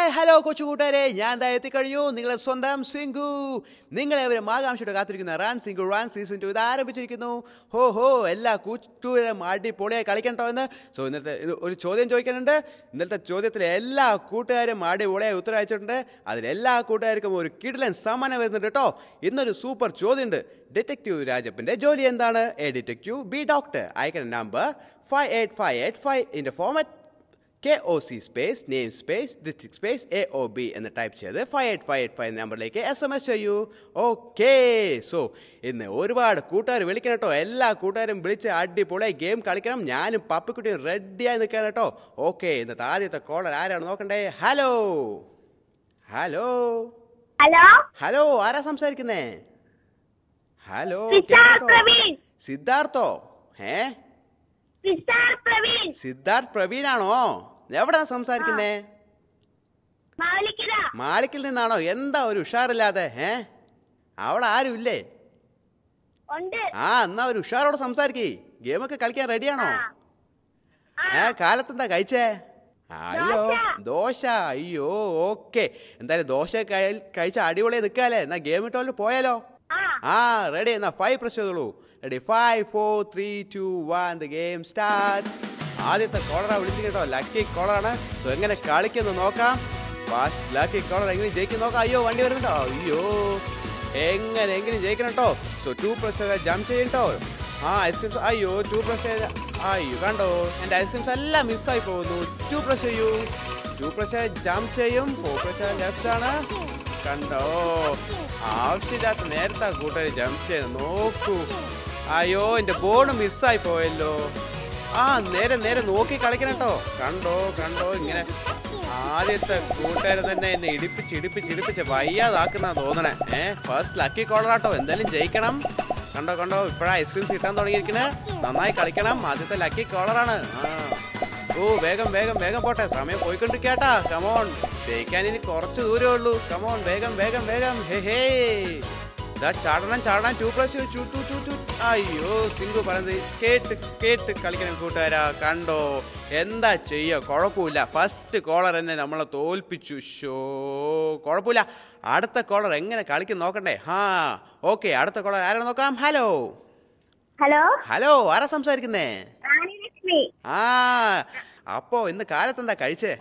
Hello കൊച്ചു കൂട്ടുകാരെ ഞാൻ ദാ എത്തിക്കഴിഞ്ഞു നിങ്ങളെ സ്വന്തം സിംഗു നിങ്ങളെവരും ആകാംക്ഷയോടെ കാത്തിരിക്കുന്ന run Singu run season two ഇത് ആരംഭിച്ചിരിക്കുന്നു ഹോ ഹോ എല്ലാ കൂട്ടുകാരും അടിപൊളിയായി കളിക്കണ്ടോ എന്ന് സോ ഇന്നത്തെ ഇത് ഒരു ചോദ്യം ചോദിക്കാനുണ്ട് ഇന്നത്തെ ചോദ്യത്തിൽ എല്ലാ കൂട്ടുകാരും അടിപൊളിയായി ഉത്തരം അയച്ചിട്ടുണ്ട് അതിൽ എല്ലാ കൂട്ടുകാർക്കും ഒരു കിടിലൻ സമ്മാനം വരുന്നുണ്ട് കേട്ടോ ഇന്നൊരു സൂപ്പർ ചോദ്യമുണ്ട് ഡിറ്റക്റ്റീവ് രാജപ്പന്റെ ജോലി എന്താണ് എ ഡിറ്റക്റ്റീവ് ബി ഡോക്ടർ അയക്കുന്ന number five eight five eight five ഇൻ്റെ format K O C space name space district space A O B എന്ന് ടൈപ്പ് ചെയ്ത് five eight five eight five നമ്പറിലേക്ക് എസ് എം എസ് ചെയ്യൂ okay so ഇന്ന് ഒരുപാട് കൂട്ടുകാർ വിളിക്കണം കേട്ടോ എല്ലാ കൂട്ടുകാരും വിളിച്ച് അടിപൊളിയായി ഗെയിം കളിക്കണം ഞാനും പപ്പിക്കുട്ടിയും റെഡിയായി നിൽക്കണം കേട്ടോ ഓക്കെ ഇന്നത്തെ ആദ്യത്തെ കോളർ ആരാണ് നോക്കണ്ടേ ഹലോ ഹലോ ഹലോ ഹലോ ആരാ സംസാരിക്കുന്നേ ഹലോ സിദ്ധാർത്ഥ് കേട്ടോ? പ്രവീൺ സിദ്ധാർത്ഥോ ഏ സിദ്ധാർത്ഥ് പ്രവീൺ സിദ്ധാർത്ഥ് പ്രവീണാണോ എവിടാ സംസാരിക്കുന്നേ മാളിക്കര മാളിക്കിൽ നിന്നാണോ എന്താ ഒരു ഉഷാറില്ലാതെ ഏ അവിടെ ആരും ഇല്ലേ ഉണ്ട് ആ എന്നാ ഒരു ഉഷാറോടെ സംസാരിക്കേ ഗെയിമൊക്കെ കളിക്കാൻ റെഡിയാണോ ഏ കാലത്തെന്താ കഴിച്ചേ അയ്യോ ദോശ. ദോശ അയ്യോ ഓക്കെ എന്തായാലും ദോശ കഴി- കഴിച്ച അടിപൊളിയായി നിൽക്കാല്ലേ എന്നാ ഗെയിം ഇട്ടോല് പോയാലോ ആ ആ റെഡി എന്നാ ഫൈവ് പ്രസ് ചെയ്തോളൂ ready five four three two one the game start ആദ്യത്തെ കോളറാ വിളിച്ചു കേട്ടോ ലക്കി കോളറാണ് സോ എങ്ങനെ കളിക്കുന്നു നോക്കാം ഫാസ്റ്റ് ലക്കി കോളർ എങ്ങനെ ജയിക്കും നോക്കാം അയ്യോ വണ്ടി വരുന്നുണ്ടോ അയ്യോ എങ്ങനെയെങ്കിലും ജയിക്കണം കേട്ടോ സോ ടു പ്രസ് ചെയ്താൽ ജംപ് ചെയ്യട്ടോ ആ ഐസ്ക്രീംസ് അയ്യോ ടു പ്രസ് ചെയ്ത അയ്യോ കണ്ടോ എൻ്റെ ഐസ്ക്രീംസ് എല്ലാം മിസ്സായി പോകുന്നു ടു പ്രസ് ചെയ്യൂ ടു പ്രസ് ചെയ്ത് ജംപ് ചെയ്യും ഫോർ പ്രസ് ചെയ്താൽ ലെഫ്റ്റ് ആണ് കണ്ടോ ആവശ്യമില്ലാത്ത നേരത്തെ കൂട്ടുകാർ ജംപ് ചെയ്ത് നോക്കൂ അയ്യോ എന്റെ ബോർഡ് മിസ്സായി പോയല്ലോ ആ നേരെ നേരെ നോക്കി കളിക്കണം കേട്ടോ കണ്ടോ കണ്ടോ ഇങ്ങനെ ആദ്യത്തെ കൂട്ടുകാർ തന്നെ എന്നെ ഇടിപ്പിച്ച് ഇടിപ്പിച്ച് ഇടിപ്പിച്ച് വയ്യാതാക്കുന്ന തോന്നണേ ഏ ഫസ്റ്റ് ലക്കി കോളറാട്ടോ എന്തായാലും ജയിക്കണം കണ്ടോ കണ്ടോ ഇപ്പോഴാ ഐസ്ക്രീംസ് കിട്ടാൻ തുടങ്ങിയിരിക്കണേ നന്നായി കളിക്കണം ആദ്യത്തെ ലക്കി കോളറാണ് ആ ഓ വേഗം വേഗം വേഗം പോട്ടെ സമയം പോയിക്കൊണ്ടിരിക്കാട്ടാ കമോൺ ജയിക്കാൻ ഇനി കുറച്ച് ദൂരമേ ഉള്ളൂ കമോൺ വേഗം വേഗം വേഗം ഹേ ഹേ ഇതാ ചാടണം ചാടണം two plus two two two two അയ്യോ സിംഗു പറയുന്നത് കേട്ട് കേട്ട് കളിക്കണം കൂട്ടുകാരാ കണ്ടോ എന്താ ചെയ്യ കുഴപ്പമില്ല ഫസ്റ്റ് കോളർ എന്നെ നമ്മളെ തോൽപ്പിച്ചു ഷോ കുഴപ്പമില്ല അടുത്ത കോളർ എങ്ങനെ കളിക്കും നോക്കണ്ടേ ഹാ ഓക്കെ അടുത്ത കോളർ ആരാ നോക്കാം ഹലോ ഹലോ ഹലോ ആരാ സംസാരിക്കുന്നേ റാണിലക്ഷ്മി ആ അപ്പോ ഇന്ന് കാലത്ത് എന്താ കഴിച്ചേ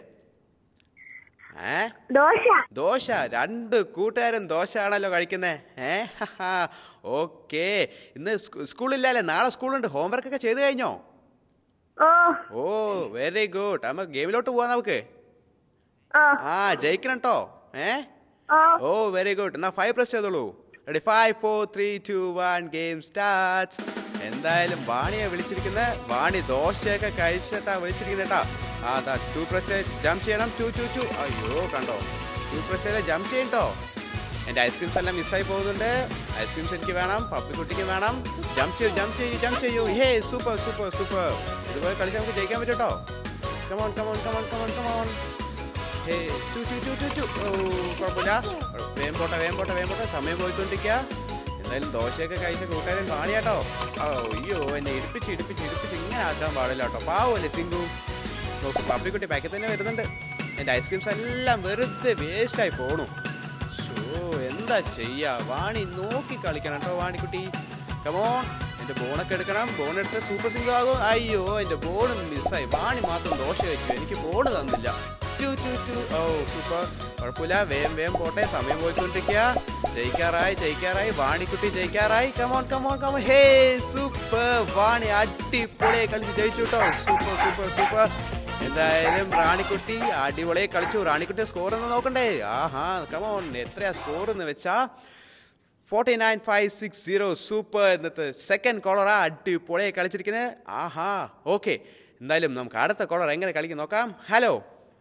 ഏ ദോശ ദോശ രണ്ട് കൂട്ടുകാരും ദോശ ആണല്ലോ കഴിക്കുന്നേ ഏ ഓക്കെ ഇന്ന് സ്കൂ- സ്കൂളില്ലല്ലേ നാളെ സ്കൂളുണ്ട് ഹോംവർക്ക് ഒക്കെ ചെയ്തു കഴിഞ്ഞോ ഓ ഓ വെരി ഗുഡ് അമ്മ ഗെയിമിലോട്ട് പോവാ നമുക്ക് ഓ ആ ജയിക്കണം കേട്ടോ ഏ ഓ ഓ വെരി ഗുഡ് എന്നാ ഫൈവ് പ്രസ് ചെയ്തോളൂ ready five four three two one game start എന്തായാലും വാണിയെ വിളിച്ചിരിക്കുന്നത് വാണി ദോശയൊക്കെ കഴിച്ചിട്ടാ വിളിച്ചിരിക്കുന്നത് കേട്ടാ ആ അതാ ടു പ്രസ് ജംപ് ചെയ്യണം ടു ടു ടു അയ്യോ കണ്ടോ ടു പ്രസ് ചെയ്ത് ജംപ് ചെയ്യട്ടോ എൻ്റെ ഐസ്ക്രീംസ് എല്ലാം മിസ്സായി പോകുന്നുണ്ട് ഐസ്ക്രീംസ് എനിക്ക് വേണം പപ്പിക്കുട്ടിക്ക് വേണം ജംപ് ചെയ്യൂ ജംപ് ചെയ്യൂ ജംപ് ചെയ്യൂ ഹേ സൂപ്പർ സൂപ്പർ സൂപ്പർ ഇതുപോലെ കളിച്ച് നമുക്ക് ജയിക്കാൻ പറ്റും കേട്ടോ come on come on come on come on come on hey, two, two, two, two, two. ഓ, കുഴപ്പമില്ല വേഗം പോട്ടെ വേഗം പോട്ടെ വേഗം പോട്ടെ സമയം പോയിക്കൊണ്ടിരിക്കുക എന്തായാലും ദോശയൊക്കെ കഴിച്ച കൂട്ടുകാരൻ കാണിയാട്ടോ ഓ അയ്യോ എന്നെ ഇടിപ്പിച്ച് ഇടിപ്പിച്ച് ഇടിപ്പിച്ച് ഇങ്ങനെ ആക്കാൻ പാടില്ല കേട്ടോ പാവല്ലേ സിംഗു നോക്ക് പപ്പിക്കുട്ടി പാക്കറ്റ് തന്നെ വരുന്നുണ്ട് എൻ്റെ ഐസ്ക്രീംസ് എല്ലാം വെറുതെ വേസ്റ്റായി പോണു ഷോ എന്താ ചെയ്യാ വാണി നോക്കി കളിക്കണം കേട്ടോ വാണിക്കുട്ടി കമോൺ എൻ്റെ ബോണൊക്കെ എടുക്കണം ബോൺ എടുത്ത് സൂപ്പർ സിംഗു ആകും അയ്യോ എൻ്റെ ബോൺ മിസ്സായി വാണി മാത്രം ദോശ വെച്ചു എനിക്ക് ബോൺ തന്നില്ല ടു ടു ടു ഓ സൂപ്പർ കുഴപ്പമില്ല വേഗം വേഗം പോട്ടെ സമയം പോയിക്കൊണ്ടിരിക്കുക ജയിക്കാറായി ജയിക്കാറായി വാണിക്കുട്ടി ജയിക്കാറായി come on come on come on hey super Vani അടിപൊളിയായി കളിച്ച് ജയിച്ചു കേട്ടോ സൂപ്പർ സൂപ്പർ സൂപ്പർ എന്തായാലും റാണിക്കുട്ടി അടിപൊളിയായി കളിച്ചു റാണിക്കുട്ടി സ്കോർ എന്ന് നോക്കണ്ടേ ആഹാ കമോൺ എത്രയാ സ്കോർ എന്ന് വെച്ചാ forty nine five six zero super ഇന്നത്തെ സെക്കൻഡ് കോളറാ അടിപൊളിയായി കളിച്ചിരിക്കുന്നത് ആഹാ ഓക്കെ എന്തായാലും നമുക്ക് അടുത്ത കോളർ എങ്ങനെ കളിക്കും നോക്കാം ഹലോ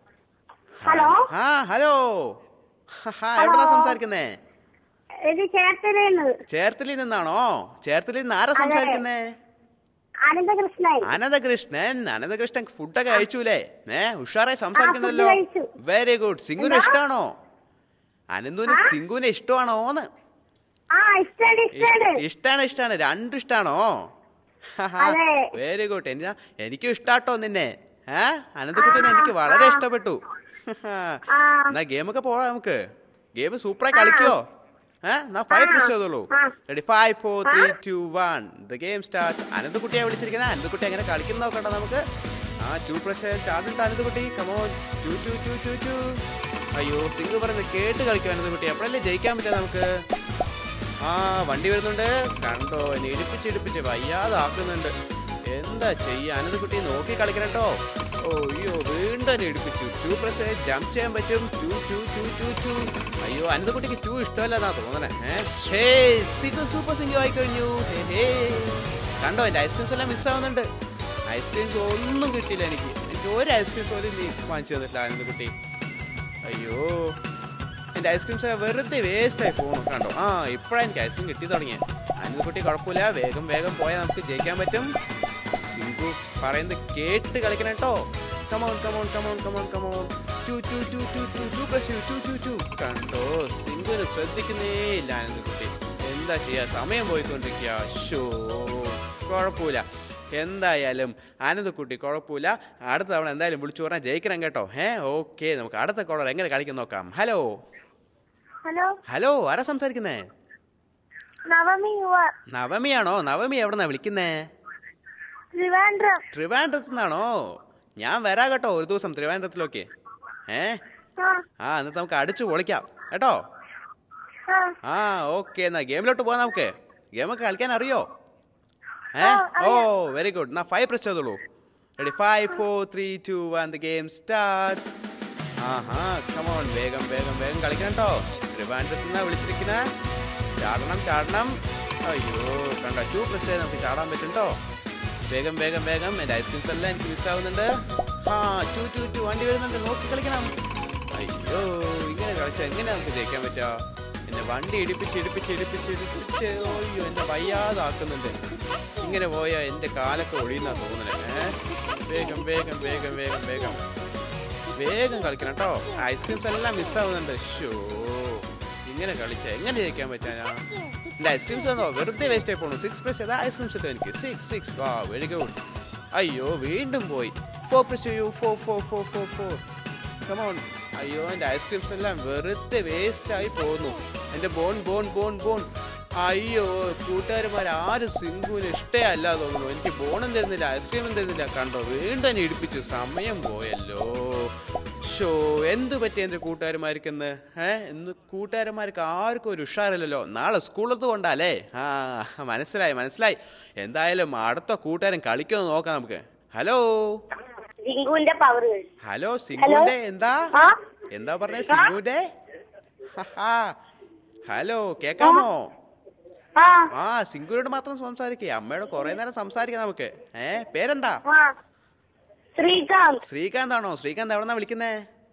ഹലോ ആ ഹലോ ഹാ എവിടെന്നാ സംസാരിക്കുന്നേ ഇത് ചേർത്തലയിൽ ചേർത്തലിൽ നിന്നാണോ ചേർത്തലിൽ നിന്ന് ആരാ സംസാരിക്കുന്നേ അനന്തകൃഷ്ണൻ അനന്തകൃഷ്ണൻ അനന്തകൃഷ്ണൻ ഫുഡൊക്കെ കഴിച്ചൂലേ ഏ ഉഷാറായി സംസാരിക്കണല്ലോ ആ, food കഴിച്ചു. വെരി ഗുഡ് സിംഗുനെ ഇഷ്ടമാണോ അനന്തുവിന് സിംഗുനെ ഇഷ്ടമാണോന്ന് ആ ഇഷ്ടണ്ട് ഇഷ്ടണ്ട് ഇഷ്ടാണ് ഇഷ്ടാണ് രണ്ടും ഇഷ്ടാണോ അതെ. വെരി ഗുഡ് എന്നാ എനിക്കും ഇഷ്ടാട്ടോ നിന്നെ ഏ അനന്തക്കുട്ടീനെ എനിക്ക് വളരെ ഇഷ്ടപ്പെട്ടു ആ എന്നാ ഗെയിമൊക്കെ പോവാം നമുക്ക് ഗെയിം സൂപ്പറായി കളിക്കോ ഏ എന്നാ ഫൈവ് പ്രസ് ചെയ്തോളൂ ആ. Ready five four three two one the game start അനന്തക്കുട്ടിയെ വിളിച്ചിരിക്കുന്നത് അനന്തക്കുട്ടി എങ്ങനെ കളിക്കുന്ന നോക്കണ്ട നമുക്ക് ആ ടു പ്രസ് ചാടുണ്ട് Ananthakutty come on two two two two two അയ്യോ സിംഗ് പറയുന്നത് കേട്ട് കളിക്കും അനന്തക്കുട്ടി എപ്പോഴല്ലേ ജയിക്കാൻ പറ്റുക നമുക്ക് ആ വണ്ടി വരുന്നുണ്ട് കണ്ടോ എന്നെ ഇടിപ്പിച്ച് ഇടിപ്പിച്ച് വയ്യാതാക്കുന്നുണ്ട് എന്താ ചെയ്യാ അനന്തക്കുട്ടി നോക്കി കളിക്കണം കേട്ടോ ഓ അയ്യോ വീണ്ടും എന്നെ ഇടിപ്പിച്ചു ടു പ്രസ് ജംപ് ചെയ്യാൻ പറ്റും two two two two two അയ്യോ അനന്തക്കുട്ടിക്ക് ടു ഇഷ്ടമല്ലെന്നാ തോന്നണേ ഹേ സിംഗ് സൂപ്പർ സിംഗ് ആയി കഴിഞ്ഞു ഹേ ഹേ കണ്ടോ എൻ്റെ ഐസ്ക്രീംസ് എല്ലാം മിസ്സാവുന്നുണ്ട് ഐസ്ക്രീംസ് ഒന്നും കിട്ടിയില്ല എനിക്ക് എനിക്ക് ഒരു ഐസ്ക്രീംസ് പോലും നീ വാങ്ങിച്ചു തന്നിട്ടില്ല അനന്തക്കുട്ടി അയ്യോ എൻ്റെ ഐസ്ക്രീംസ് വെറുതെ വേസ്റ്റായി പോകണം കണ്ടോ ആ ഇപ്പോഴാണ് എനിക്ക് ഐസ്ക്രീം കിട്ടി തുടങ്ങിയത് അനിൽക്കുട്ടി കുഴപ്പമില്ല വേഗം വേഗം പോയാൽ നമുക്ക് ജയിക്കാൻ പറ്റും സിംഗു പറയുന്നത് കേട്ട് കളിക്കണം കേട്ടോ come on come on come on come on come on two two two two two two plus two two two കണ്ടോ സിംഗുവിന് ശ്രദ്ധിക്കുന്നേ ഇല്ല അനന്തക്കുട്ടി എന്താ ചെയ്യാ സമയം പോയിക്കൊണ്ടിരിക്കുക ഷോ കുഴപ്പമില്ല എന്തായാലും ആനന്ദക്കുട്ടി കുഴപ്പമില്ല അടുത്ത തവണ എന്തായാലും വിളിച്ചു പറഞ്ഞാൽ ജയിക്കണം കേട്ടോ ഏ ഓക്കെ നമുക്ക് അടുത്ത കോളർ എങ്ങനെ കളിക്കാൻ നോക്കാം ഹലോ ഹലോ ഹലോ ആരാ സംസാരിക്കുന്നേ നവമി യുവ നവമിയാണോ നവമി എവിടെന്നാ വിളിക്കുന്നേ ട്രിവാൻഡ്രം ട്രിവാൻഡ്രത്ത് നിന്നാണോ ഞാൻ വരാ കേട്ടോ ഒരു ദിവസം ട്രിവാൻഡ്രത്തിലൊക്കെ ഏ ആ ആ എന്നിട്ട് നമുക്ക് അടിച്ചു പൊളിക്കാം കേട്ടോ ആ ആ ഓക്കെ എന്നാ ഗെയിമിലോട്ട് പോവാം നമുക്ക് ഗെയിമൊക്കെ കളിക്കാൻ അറിയോ ഏ ആ, ഓ വെരി ഗുഡ് എന്നാ ഫൈവ് പ്രസ് ചെയ്തോളൂ ready five four three two one the game start ആഹാ കമോൺ വേഗം വേഗം വേഗം കളിക്കണം കേട്ടോ ട്രിവാൻഡ്രത്ത് നിന്നാ വിളിച്ചിരിക്കുന്ന ചാടണം ചാടണം അയ്യോ കണ്ടോ ടു പ്രസ് ചെയ്ത് നമുക്ക് ചാടാൻ പറ്റും കേട്ടോ വേഗം വേഗം വേഗം എൻ്റെ ഐസ്ക്രീംസ് എല്ലാം എനിക്ക് മിസ്സാവുന്നുണ്ട് ആ ടു ടു ടു വണ്ടി വരുന്നുണ്ട് നോക്കി കളിക്കണം അയ്യോ ഇങ്ങനെ കളിച്ചാൽ എങ്ങനെ നമുക്ക് ജയിക്കാൻ പറ്റുക എന്നെ വണ്ടി ഇടിപ്പിച്ച് ഇടിപ്പിച്ച് ഇടിപ്പിച്ച് ഇടിപ്പിച്ച് അയ്യോ എന്നെ വയ്യാതാക്കുന്നുണ്ട് ഇങ്ങനെ പോയാൽ എൻ്റെ കാലൊക്കെ ഒഴിയുന്നാ തോന്നണേ ഏ? വേഗം വേഗം വേഗം വേഗം വേഗം വേഗം കളിക്കണം കേട്ടോ ഐസ്ക്രീംസ് എല്ലാം മിസ്സാവുന്നുണ്ട് ഷോ ഇങ്ങനെ കളിച്ച എങ്ങനെ ജയിക്കാൻ പറ്റാ ഞാൻ എൻ്റെ ഐസ്ക്രീംസ് ഉണ്ടോ വെറുതെ വേസ്റ്റ് ആയി പോണു സിക്സ് പ്ലസ് ഏതാ ഐസ്ക്രീംസ് കിട്ടും എനിക്ക് സിക്സ് സിക്സ് വാ വെരി ഗുഡ് അയ്യോ വീണ്ടും പോയി ഫോർ പ്ലസ് ചെയ്യൂ four four four four four come on അയ്യോ എൻ്റെ ഐസ്ക്രീംസ് എല്ലാം വെറുതെ വേസ്റ്റ് ആയി പോകുന്നു എൻ്റെ ബോൺ ബോൺ ബോൺ ബോൺ അയ്യോ കൂട്ടുകാരന്മാർ ആരും സിംഗുവിന് ഇഷ്ടേ അല്ല തോന്നുന്നു എനിക്ക് ബോണും തരുന്നില്ല ഐസ്ക്രീമും തരുന്നില്ല കണ്ടോ വീണ്ടും എന്നെ ഇടിപ്പിച്ചു സമയം പോയല്ലോ ഷോ എന്ത് പറ്റി എൻ്റെ കൂട്ടുകാരന്മാർക്കെന്ന് ഏ ഇന്ന് കൂട്ടുകാരന്മാർക്ക് ആർക്കും ഒരു ഉഷാറില്ലല്ലോ നാളെ സ്കൂളത്ത് കൊണ്ടല്ലേ ആ മനസ്സിലായി മനസ്സിലായി എന്തായാലും അടുത്ത കൂട്ടുകാരൻ കളിക്കുമെന്ന് നോക്കാം നമുക്ക് ഹലോ ജിങ്കുവിന്റെ പവർ ഹലോ സിംഗുന്റെ എന്താ ആ എന്താ പറഞ്ഞേ സിംഗുന്റെ ഹഹാ. ഹലോ കേക്കാമോ ആ ആ സിംഗുനോട് മാത്രം സംസാരിക്കേ അമ്മയോട് കുറെ നേരം സംസാരിക്കാം നമുക്ക് ഏ പേരെന്താ ആ ശ്രീകാന്ത് ശ്രീകാന്ത് ആണോ ശ്രീകാന്ത് എവിടെന്നാ വിളിക്കുന്നേ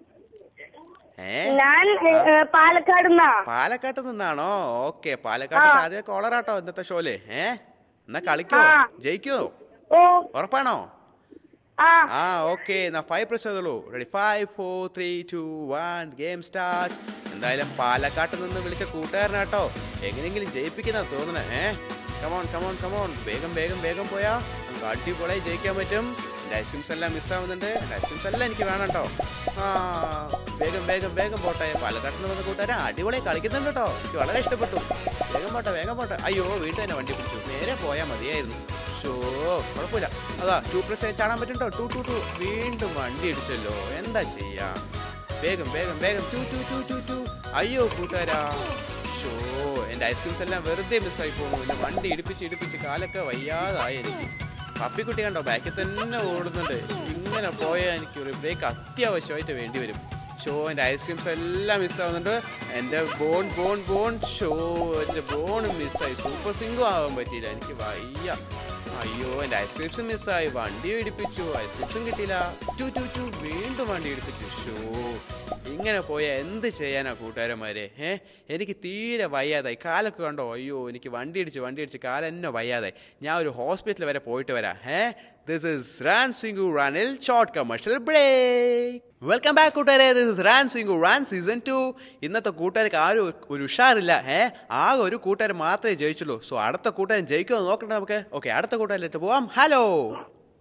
ഏ ഞാൻ പാലക്കാട് നിന്നാ പാലക്കാട്ട് നിന്നാണോ ഓക്കെ പാലക്കാട്ട് ആ. ആദ്യ കോളറാട്ടോ ഇന്നത്തെ ഷോയില് ഏ എന്നാ കളിക്കോ ആ. ജയിക്കോ ഓ ഉറപ്പാണോ ആ ആ ഓക്കെ എന്നാ ഫൈവ് പ്രസ് ചെയ്തോളൂ ready five four three two one game start എന്തായാലും പാലക്കാട്ട് നിന്ന് വിളിച്ച കൂട്ടുകാരനാട്ടോ എങ്ങനെയെങ്കിലും ജയിപ്പിക്കുന്ന തോന്നണേ ഏ കമോൺ കമോൺ കമോൺ വേഗം വേഗം വേഗം പോയാ നമുക്ക് അടിപൊളിയായി ജയിക്കാൻ പറ്റും ലൈസൻസ് എല്ലാം മിസ്സാവുന്നുണ്ട് ലൈസൻസ് എല്ലാം എനിക്ക് വേണം കേട്ടോ ആ വേഗം വേഗം വേഗം പോട്ടെ പാലക്കാട്ടിൽ നിന്ന് വന്ന കൂട്ടുകാരൻ അടിപൊളിയായി കളിക്കുന്നുണ്ട് കേട്ടോ എനിക്ക് വളരെ ഇഷ്ടപ്പെട്ടു വേഗം പോട്ടെ വേഗം പോട്ടെ അയ്യോ വീട്ടിൽ തന്നെ വണ്ടി പിടിച്ചു നേരെ പോയാൽ മതിയായിരുന്നു ഷോ കുഴപ്പമില്ല അതാ ടു പ്ലസ് ചാടാൻ പറ്റും കേട്ടോ ടു ടു ടു വീണ്ടും വണ്ടി ഇടിച്ചല്ലോ എന്താ ചെയ്യാ വേഗം വേഗം വേഗം two two two two two അയ്യോ കൂട്ടുകാരാ ഷോ എൻ്റെ ഐസ്ക്രീംസ് എല്ലാം വെറുതെ മിസ്സായി പോകുന്നു എൻ്റെ വണ്ടി ഇടിപ്പിച്ച് ഇടിപ്പിച്ച് കാലൊക്കെ വയ്യാതായി എനിക്ക് പപ്പിക്കുട്ടി കണ്ടോ ബാക്കിൽ തന്നെ ഓടുന്നുണ്ട് ഇങ്ങനെ പോയാൽ എനിക്ക് ഒരു ബ്രേക്ക് അത്യാവശ്യമായിട്ട് വേണ്ടി വരും ഷോ എൻ്റെ ഐസ്ക്രീംസ് എല്ലാം മിസ്സാവുന്നുണ്ട് എൻ്റെ ബോൺ ബോൺ ബോൺ ഷോ എൻ്റെ ബോണും മിസ്സായി സൂപ്പർ സിംഗും ആവാൻ പറ്റിയില്ല എനിക്ക് വയ്യ അയ്യോ എൻ്റെ ഐസ്ക്രീംസും മിസ്സായി വണ്ടി ഇടിപ്പിച്ചു ഐസ്ക്രീംസും കിട്ടിയില്ല ടു ടു ടു വീണ്ടും വണ്ടി ഇടിപ്പിച്ചു ഷോ ഇങ്ങനെ പോയാൽ എന്ത് ചെയ്യാനാ കൂട്ടുകാരന്മാരെ ഏ എനിക്ക് തീരെ വയ്യാതായി കാലൊക്കെ കണ്ടോ അയ്യോ എനിക്ക് വണ്ടി ഇടിച്ച് വണ്ടി ഇടിച്ച് കാലെന്നെ വയ്യാതായി ഞാൻ ഒരു ഹോസ്പിറ്റൽ വരെ പോയിട്ട് വരാം ഏ ദിസ് ഇസ് റാൻ സിംഗു റാനിൽ short commercial break welcome back കൂട്ടുകാരെ this is run Singu run season two ഇന്നത്തെ കൂട്ടുകാർക്ക് ആരും ഒരു ഉഷാറില്ല ഏ ആകെ ഒരു കൂട്ടുകാരൻ മാത്രമേ ജയിച്ചുള്ളൂ സോ അടുത്ത കൂട്ടുകാരൻ ജയിക്കുമോ നോക്കട്ടെ നമുക്ക് ഓക്കെ അടുത്ത കൂട്ടുകാരിലേക്ക് പോവാം ഹലോ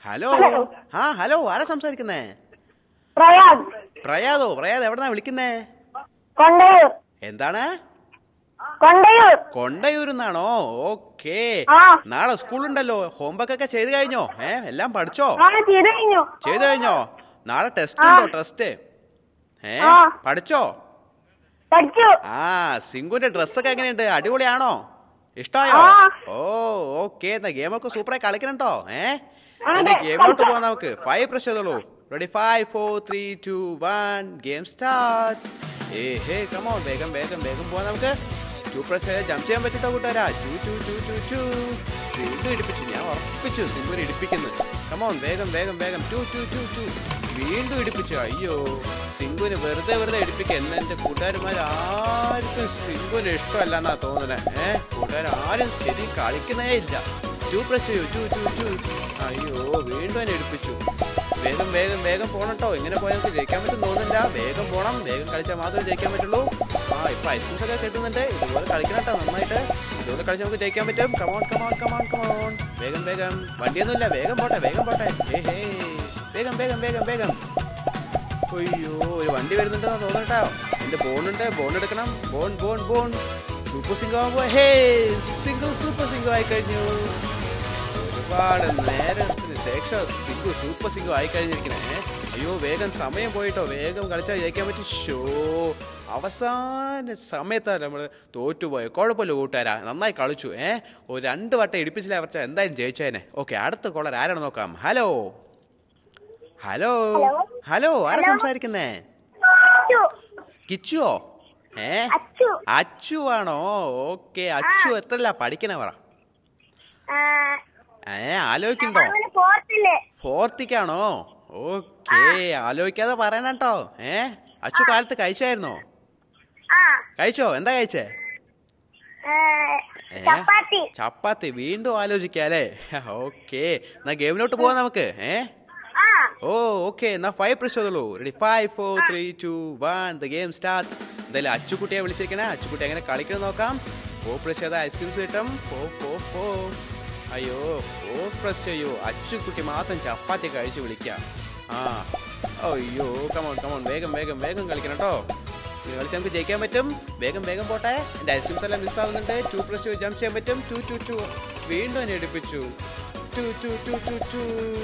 ഹലോ ഹലോ. ആ ഹലോ ആരാ സംസാരിക്കുന്നേ പ്രയാഗ് പ്രയാദോ പ്രയാദ് എവിടെന്നാ വിളിക്കുന്നേ കൊണ്ടയൂർ എന്താണ് കൊണ്ടയൂർ കൊണ്ടയൂരുന്നാണോ ഓക്കേ ആ നാളെ സ്കൂളുണ്ടല്ലോ ഹോംവർക്ക് ഒക്കെ ചെയ്തു കഴിഞ്ഞോ ഏ എല്ലാം പഠിച്ചോ ആ ചെയ്തു കഴിഞ്ഞു ചെയ്തു കഴിഞ്ഞോ നാളെ ടെസ്റ്റ് ആ. ഉണ്ടോ ടെസ്റ്റ് ഏ ആ. പഠിച്ചോ പഠിച്ചു ആ സിംഗുന്റെ ഡ്രസ്സൊക്കെ എങ്ങനെയുണ്ട് അടിപൊളിയാണോ ഇഷ്ടമായോ ആ. ഓ ഓക്കെ എന്നാ ഗെയിമൊക്കെ സൂപ്പറായി കളിക്കണട്ടോ ഏ ആ, എന്റെ അതെ. ഗെയിമിലോട്ട് പോവാം നമുക്ക് ഫൈവ് പ്രസ് ചെയ്തോളൂ ready five four three two one game start ഏ ഹേ കമോൺ വേഗം വേഗം വേഗം പോവാം നമുക്ക് ടു പ്രസ് ചെയ്ത് ജംപ് ചെയ്യാൻ പറ്റിട്ടോ കൂട്ടുകാരാ two two two two two വീണ്ടും ഇടിപ്പിച്ചു ഞാൻ ഉറപ്പിച്ചു സിംഗുനെ ഇടിപ്പിക്കുന്നു കമോൺ വേഗം വേഗം വേഗം ടു ടു ടു ടു വീണ്ടും ഇടിപ്പിച്ചു അയ്യോ സിംഗുന് വെറുതെ വെറുതെ ഇടിപ്പിക്കുക എന്ന് എന്റെ കൂട്ടുകാരന്മാർ ആർക്കും സിംഗുന് ഇഷ്ടമല്ല എന്നാ തോന്നുന്നത് ഏഹ് കൂട്ടുകാർ ആരും ശരി കളിക്കുന്നേ ഇല്ല ടു പ്രസ് ചെയ്യൂ ടു ടു ടു അയ്യോ വീണ്ടും എന്നെ ഇടിപ്പിച്ചു വേഗം വേഗം വേഗം പോണം കേട്ടോ ഇങ്ങനെ പോയാൽ നമുക്ക് ജയിക്കാൻ പറ്റും തോന്നുന്നില്ല വേഗം പോണം വേഗം കളിച്ചാൽ മാത്രമേ ജയിക്കാൻ പറ്റുള്ളൂ ആ ഇപ്പൊ ഐസ്ക്രീംസ് ഒക്കെ കിട്ടുന്നുണ്ട് ഇതുപോലെ കളിക്കണം കേട്ടോ നന്നായിട്ട് ഇതുപോലെ കളിച്ച് നമുക്ക് ജയിക്കാൻ പറ്റും കമോൺ കമോൺ കമോൺ കമോൺ വേഗം വേഗം വണ്ടിയൊന്നുമില്ല വേഗം പോട്ടെ വേഗം പോട്ടെ ഹേ ഹേ വേഗം വേഗം വേഗം വേഗം അയ്യോ ഒരു വണ്ടി വരുന്നുണ്ടെന്ന് തോന്നട്ടോ എന്റെ ബോണുണ്ട് ബോൺ എടുക്കണം ബോൺ ബോൺ ബോൺ സൂപ്പർ സിംഗം ആകുമ്പോ ഹേ സിംഗിൾ സൂപ്പർ സിംഗം ആയി കഴിഞ്ഞു ഒരുപാട് നേരത്തിന് ശേഷം സിംഗു സൂപ്പർ സിംഗു ആയി കഴിഞ്ഞിരിക്കണേ അയ്യോ വേഗം സമയം പോയിട്ടോ വേഗം കളിച്ചാൽ ജയിക്കാൻ പറ്റും ഷോ അവസാന സമയത്താണ് നമ്മൾ തോറ്റുപോയത് കുഴപ്പമില്ല കൂട്ടുകാരാ നന്നായി കളിച്ചു ഏ ഒരു രണ്ട് വട്ടം ഇടിപ്പിച്ചില്ല അവർ എന്തായാലും ജയിച്ചേനെ ഓക്കെ അടുത്ത കോളർ ആരാണ് നോക്കാം ഹലോ ഹലോ ഹലോ. ഹലോ ആരാ ഹലോ. സംസാരിക്കുന്നേ അച്ചു കിച്ചുവോ ഏ അച്ചു അച്ചു ആണോ ഓക്കെ അച്ചു എത്രല്ല പഠിക്കണേ പറ ആ, ഏ ആലോചിക്കണ്ടോ അവന് ഫോർത്തില് ഫോർത്തിക്കാണോ ഓക്കേ ആലോചിക്കാതെ പറയണം കേട്ടോ ഏ അച്ചു കാലത്ത് കഴിച്ചായിരുന്നോ ആ കഴിച്ചോ എന്താ കഴിച്ചേ ഏ, ഏ? ചപ്പാത്തി ചപ്പാത്തി വീണ്ടും ആലോചിക്കാല്ലേ ഓക്കേ എന്നാ ഗെയിമിലോട്ട് പോവാം നമുക്ക് ഏ ആ ഓ ഓക്കെ എന്നാ ഫൈവ് പ്രസ് ചെയ്തോളൂ ready five four three two one the game start എന്തായാലും അച്ചുകുട്ടിയെ വിളിച്ചിരിക്കണേ അച്ചുകുട്ടി എങ്ങനെ കളിക്കണം നോക്കാം ഓ പ്രസ് ചെയ്താൽ ഐസ്ക്രീംസ് കിട്ടും പോ പോ പോ അയ്യോ ഓ പ്രസ് ചെയ്യൂ അച്ചുകുട്ടി മാത്രം ചപ്പാത്തി കഴിച്ച് വിളിക്കാം ആ അയ്യോ കമോൺ കമോൺ വേഗം വേഗം വേഗം കളിക്കണം കേട്ടോ ഇങ്ങനെ കളിച്ച് നമുക്ക് ജയിക്കാൻ പറ്റും വേഗം വേഗം പോട്ടെ എൻ്റെ ഐസ്ക്രീംസ് എല്ലാം മിസ് ആവുന്നുണ്ട് ടു പ്ലസ് ടു ജംപ് ചെയ്യാൻ പറ്റും ടു ടു ടു വീണ്ടും എന്നെ എടുപ്പിച്ചു two two two two two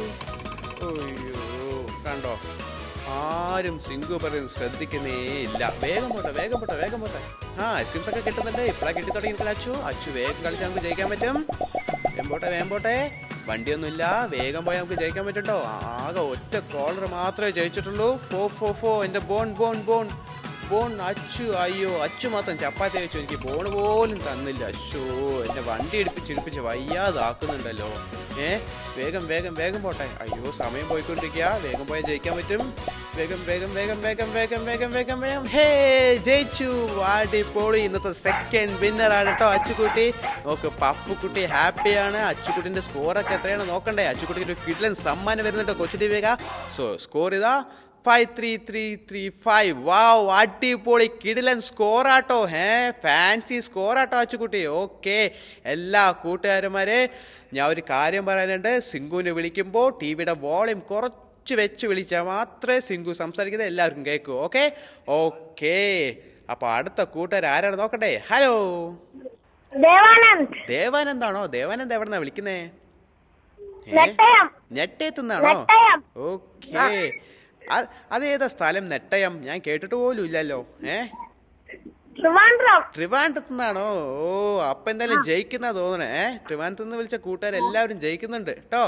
അയ്യോ കണ്ടോ ആരും സിംഗു പറയുന്നത് ശ്രദ്ധിക്കുന്നേ ഇല്ല വേഗം പോട്ടെ വേഗം പോട്ടെ വേഗം പോട്ടെ ആ ഐസ്ക്രീംസ് ഒക്കെ കിട്ടുന്നുണ്ട് ഇപ്പഴാ കിട്ടി തുടങ്ങി അച്ചു അച്ചു വേഗം കളിച്ചാൽ നമുക്ക് ജയിക്കാൻ പറ്റും വേഗം പോട്ടെ വേഗം പോട്ടെ വണ്ടിയൊന്നുമില്ല വേഗം പോയാൽ നമുക്ക് ജയിക്കാൻ പറ്റും കേട്ടോ ആകെ ഒറ്റ കോളർ മാത്രമേ ജയിച്ചിട്ടുള്ളൂ ഫോ ഫോ ഫോ എൻ്റെ bone bone bone bone Achu അയ്യോ അച്ചു മാത്രം ചപ്പാത്തി കഴിച്ചു എനിക്ക് ബോൺ പോലും തന്നില്ല അശ്ശോ എന്റെ വണ്ടി ഇടിപ്പിച്ച് ഇടിപ്പിച്ച് വയ്യാതാക്കുന്നുണ്ടല്ലോ ഏ വേഗം വേഗം വേഗം പോട്ടെ അയ്യോ സമയം പോയിക്കൊണ്ടിരിക്കുക വേഗം പോയാൽ ജയിക്കാൻ പറ്റും വേഗം വേഗം വേഗം വേഗം വേഗം വേഗം വേഗം വേഗം ഹേ ജയിച്ചു അടിപൊളി ഇന്നത്തെ സെക്കൻഡ് വിന്നർ ആണ് കേട്ടോ അച്ചുകുട്ടി നോക്ക് പപ്പുക്കുട്ടി ഹാപ്പിയാണ് അച്ചുകുട്ടിന്റെ സ്കോറൊക്കെ എത്രയാണ് നോക്കണ്ടേ അച്ചുകുട്ടിക്ക് ഒരു കിഡ്ലൻ സമ്മാനം വരുന്നുണ്ട് കൊച്ചു ടി വേഗ സോ സ്കോർ ഇതാ five three three three five wow അടിപൊളി കിടിലൻ സ്കോറാട്ടോ ഹേ ഫാൻസി സ്കോറാട്ടോ അച്ചുകുട്ടി ഓക്കെ എല്ലാ കൂട്ടുകാരന്മാരെ ഞാൻ ഒരു കാര്യം പറയാനുണ്ട് സിംഗുവിനെ വിളിക്കുമ്പോൾ ടി വിയുടെ വോളിയം കുറച്ച് വെച്ച് വിളിച്ചാൽ മാത്രമേ സിംഗു സംസാരിക്കുന്നത് എല്ലാവർക്കും കേൾക്കൂ ഓക്കെ ഓക്കെ അപ്പോൾ അടുത്ത കൂട്ടുകാർ ആരാണ് നോക്കട്ടെ ഹലോ ദേവാനന്ദ് ദേവാനന്ദാണോ ദേവാനന്ദ് എവിടെന്നാ വിളിക്കുന്നേ ഏ? നെട്ടയം നെട്ടയത്തുനിന്നാണോ നെട്ടയം ഓക്കേ അ- അതേതാ സ്ഥലം നെട്ടയം ഞാൻ കേട്ടിട്ട് പോലും ഇല്ലല്ലോ ഏ ട്രിവാൻഡ്രം ട്രിവാൻഡ്രത്ത് നിന്നാണോ ഓ അപ്പൊ എന്തായാലും ജയിക്കുന്ന തോന്നണേ ഏ ട്രിവാൻഡ്രത്ത് നിന്ന് വിളിച്ച കൂട്ടുകാർ എല്ലാവരും ജയിക്കുന്നുണ്ട് കേട്ടോ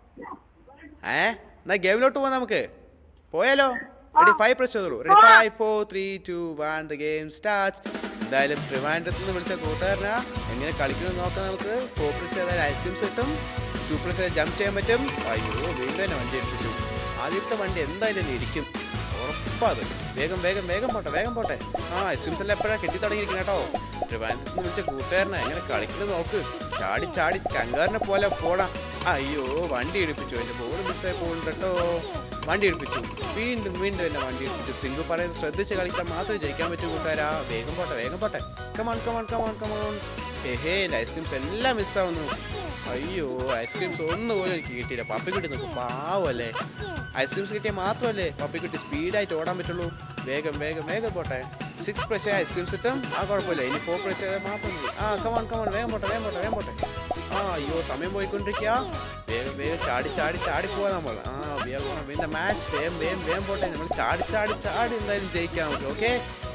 ഏ എന്നാ ഗെയിമിലോട്ട് പോവാം നമുക്ക് പോയാലോ റെഡി ഫൈവ് പ്രസ് ചെയ്തോളൂ ready five four three two one the game start എന്തായാലും ട്രിവാൻഡ്രത്ത് നിന്ന് വിളിച്ച കൂട്ടുകാരനാ എങ്ങനെ കളിക്കണമെന്ന് നോക്കാം നമുക്ക് ഫോർ പ്രസ് ചെയ്താൽ ഐസ്ക്രീംസ് കിട്ടും ടു പ്രസ് ചെയ്താൽ ജംപ് ചെയ്യാൻ പറ്റും അയ്യോ വീണ്ടും തന്നെ വണ്ടി എടുപ്പിച്ചു ആദ്യത്തെ വണ്ടി എന്തായാലും ഇനി ഇരിക്കും ഉറപ്പാത് വേഗം വേഗം വേഗം പോട്ടെ വേഗം പോട്ടെ ആ ഐസ്ക്രീംസ് എല്ലാം എപ്പോഴാണ് കെട്ടി തുടങ്ങിയിരിക്കുന്നത് കേട്ടോ ട്രിവാൻഡ്രത്ത് നിന്ന് വിളിച്ച കൂട്ടുകാരനെ എങ്ങനെ കളിക്കുന്നത് നോക്ക് ചാടി ചാടി കങ്കാരനെ പോലെ പോടാ അയ്യോ വണ്ടി ഇടിപ്പിച്ചു എൻ്റെ ബോൾ മിസ്സായി പോകുന്നുണ്ട് കേട്ടോ വണ്ടി ഇടിപ്പിച്ചു വീണ്ടും വീണ്ടും എന്നെ വണ്ടി ഇടിപ്പിച്ചു സിംഗു പറയുന്നത് ശ്രദ്ധിച്ച് കളിക്കാൻ മാത്രമേ ജയിക്കാൻ പറ്റൂ കൂട്ടുകാരാ വേഗം പോട്ടെ വേഗം പോട്ടെ come on come on come on come on hey ice creams എല്ലാം മിസ്സാവുന്നു അയ്യോ ഐസ്ക്രീംസ് ഒന്നും പോലും എനിക്ക് കിട്ടിയില്ല പപ്പിക്കുട്ടി നോക്കും പാവല്ലേ ഐസ്ക്രീംസ് കിട്ടിയാൽ മാത്രമല്ലേ പപ്പിക്കുട്ടി സ്പീഡായിട്ട് ഓടാൻ പറ്റുള്ളൂ വേഗം വേഗം വേഗം പോട്ടെ സിക്സ് പ്രശ്നം ഐസ്ക്രീംസ് കിട്ടും ആ കുഴപ്പമില്ല ഇനി ഫോർ പ്രശ്നം ചെയ്താൽ മാത്രം മതി ആ കമോൺ കമോൺ വേഗം പോട്ടെ വേഗം പോട്ടെ വേഗം പോട്ടെ ആ അയ്യോ സമയം പോയിക്കൊണ്ടിരിക്കുക വേഗം വേഗം ചാടി ചാടി ചാടി പോവാ നമ്മൾ ആ വേഗം പിന്നെ മാച്ച് വേഗം വേഗം വേഗം പോട്ടെ നമ്മൾ ചാടി ചാടി ചാടി എന്തായാലും ജയിക്കാൻ നമുക്ക് ഓക്കെ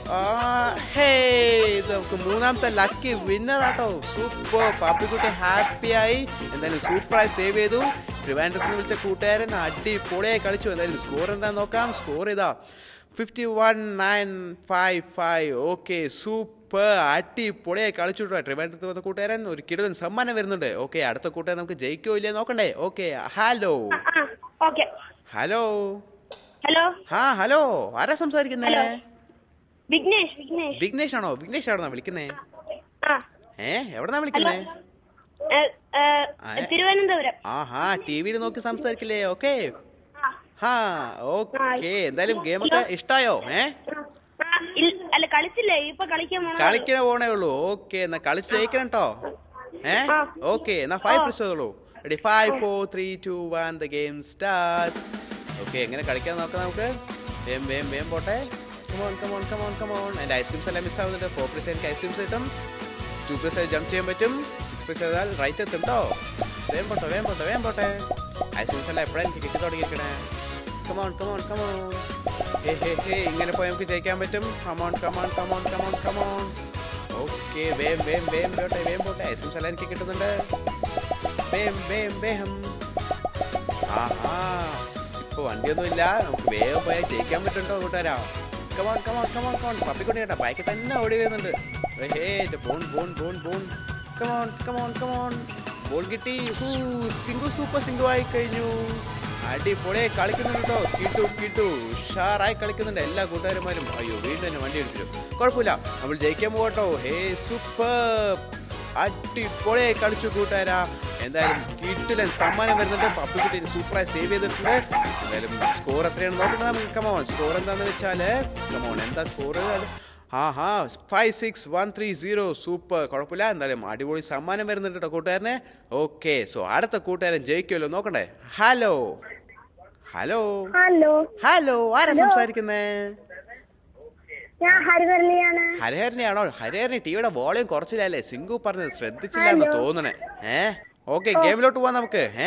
ഹേ ഇത് നമുക്ക് മൂന്നാമത്തെ ലക്കി വിന്നർ ആട്ടോ സൂപ്പർ പാപ്പിക്കുട്ടി ഹാപ്പി ആയി എന്തായാലും സൂപ്പറായി സേവ് ചെയ്തു ട്രിവാൻഡ്രത്തിന് വിളിച്ച കൂട്ടുകാരൻ അടിപൊളിയായി കളിച്ചു എന്തായാലും സ്കോർ എന്താന്ന് നോക്കാം സ്കോർ ഇതാ fifty one nine five five okay super അടിപൊളിയായി കളിച്ചു കേട്ടോ ട്രിവാൻഡ്രത്ത് വന്ന കൂട്ടുകാരൻ ഒരു കിടതൻ സമ്മാനം വരുന്നുണ്ട് ഓക്കെ അടുത്ത കൂട്ടുകാരൻ നമുക്ക് ജയിക്കോ ഇല്ലേ നോക്കണ്ടേ ഓക്കെ ഹലോ ആ ഓക്കെ ഹലോ ഹലോ ആ ഹലോ ആരാ സംസാരിക്കുന്നേ ഹലോ. വിഘ്നേഷ് വിഘ്നേഷ് വിഘ്നേഷ് ആണോ വിഘ്നേഷ് ആണോ വിളിക്കുന്നേ ആ ഏ എവിടെന്നാ വിളിക്കുന്നേ ഏ, ഏ, ആ. തിരുവനന്തപുരം ആഹാ ടി വിയിൽ നോക്കി സംസാരിക്കില്ലേ ഓക്കെ ആ. ഹാ ഓക്കെ എന്തായാലും ഗെയിമൊക്കെ ഇഷ്ടായോ ഏ ആ, ഇൽ- അല്ല കളിച്ചില്ലേ ഇപ്പൊ കളിക്കാൻ പോണേ ഉള്ളൂ. കളിക്കണ പോണേ ഉള്ളൂ ഓക്കെ എന്നാ കളിച്ച് ജയിക്കണം കേട്ടോ ഏ ആ. ഓക്കെ എന്നാ ഫൈവ് ആ. പ്രസ് ചെയ്തോളൂ ready five four three two one the game start okay എങ്ങനെ കളിക്കാൻ നോക്കാം നമുക്ക് വേം വേം വേം പോട്ടെ കമോൺ കമോൺ കമോൺ കമോൺ എൻ്റെ ഐസ്ക്രീംസ് എല്ലാം മിസ് ആവുന്നുണ്ട് ഫോർ പ്രസ് എനിക്ക് ഐസ്ക്രീംസ് കിട്ടും ടു പ്രസ് ജംപ് ചെയ്യാൻ പറ്റും സിക്സ് പ്രസ് ചെയ്താൽ റൈറ്റ് എത്തും കേട്ടോ വേം പോട്ടെ വേം പോട്ടെ വേം പോട്ടെ ഐസ്ക്രീംസ് എല്ലാം എപ്പോഴാണ് എനിക്ക് കിട്ടി തുടങ്ങിയിരിക്കണേ come on come on come on hey hey hey ഇങ്ങനെ പോയി നമുക്ക് ജയിക്കാൻ പറ്റും come on come on come on come on come on okay വേം വേം വേം പോട്ടെ വേം പോട്ടെ ഐസ്ക്രീംസ് എല്ലാം എനിക്ക് കിട്ടുന്നുണ്ട് വേം വേം വേം ആഹാ ഇപ്പൊ വണ്ടിയൊന്നുമില്ല നമുക്ക് വേഗം പോയാൽ ജയിക്കാൻ പറ്റുന്നുണ്ടോ കൂട്ടുകാരാ come on come on come on come on Pappikutty കേട്ടോ ബൈക്കിൽ തന്നെ ഓടി വരുന്നുണ്ട് hey bone bone bone bone come on come on come on ball കിട്ടി ഹൂ, സിംഗു സൂപ്പർ സിംഗു ആയി കഴിഞ്ഞു അടിപൊളിയായി കളിക്കുന്നുണ്ട് കേട്ടോ കിട്ടു കിട്ടു ഉഷാറായി കളിക്കുന്നുണ്ട് എല്ലാ കൂട്ടുകാരന്മാരും അയ്യോ വീണ്ടും തന്നെ വണ്ടി എടുപ്പിച്ചു കുഴപ്പമില്ല നമ്മൾ ജയിക്കാൻ പോകട്ടോ ഹേ സൂപ്പർ അടിപൊളിയായി കളിച്ചു കൂട്ടുകാരാ എന്തായാലും കിട്ടില്ല സമ്മാനം വരുന്നുണ്ട് പപ്പിക്കുട്ടി സൂപ്പറായി സേവ് ചെയ്തിട്ടുണ്ട് എന്തായാലും സ്കോർ എത്രയാണ് നോക്കട്ടെ നമുക്ക് കമോൺ സ്കോർ എന്താണെന്ന് വെച്ചാല് കമോൺ എന്താ സ്കോർ ആ ഹാ five six one three zero super കുഴപ്പമില്ല എന്തായാലും അടിപൊളി സമ്മാനം വരുന്നുണ്ട് കേട്ടോ കൂട്ടുകാരനെ ഓക്കെ സോ അടുത്ത കൂട്ടുകാരൻ ജയിക്കുമല്ലോ നോക്കണ്ടേ ഹലോ ഹലോ ഹലോ ഹലോ ആരാ സംസാരിക്കുന്നേ ഞാൻ ഹരിവരളിയാണ് ഹരിഹരനെയാണോ ഹരിഹരനെ ടിവിയുടെ വോളിയം കുറച്ചില്ലല്ലേ സിംഗു പറഞ്ഞത് ശ്രദ്ധിച്ചില്ല എന്ന് തോന്നണേ ഏ ഓക്കെ ഗെയിമിലോട്ട് പോവാം നമുക്ക് ഏ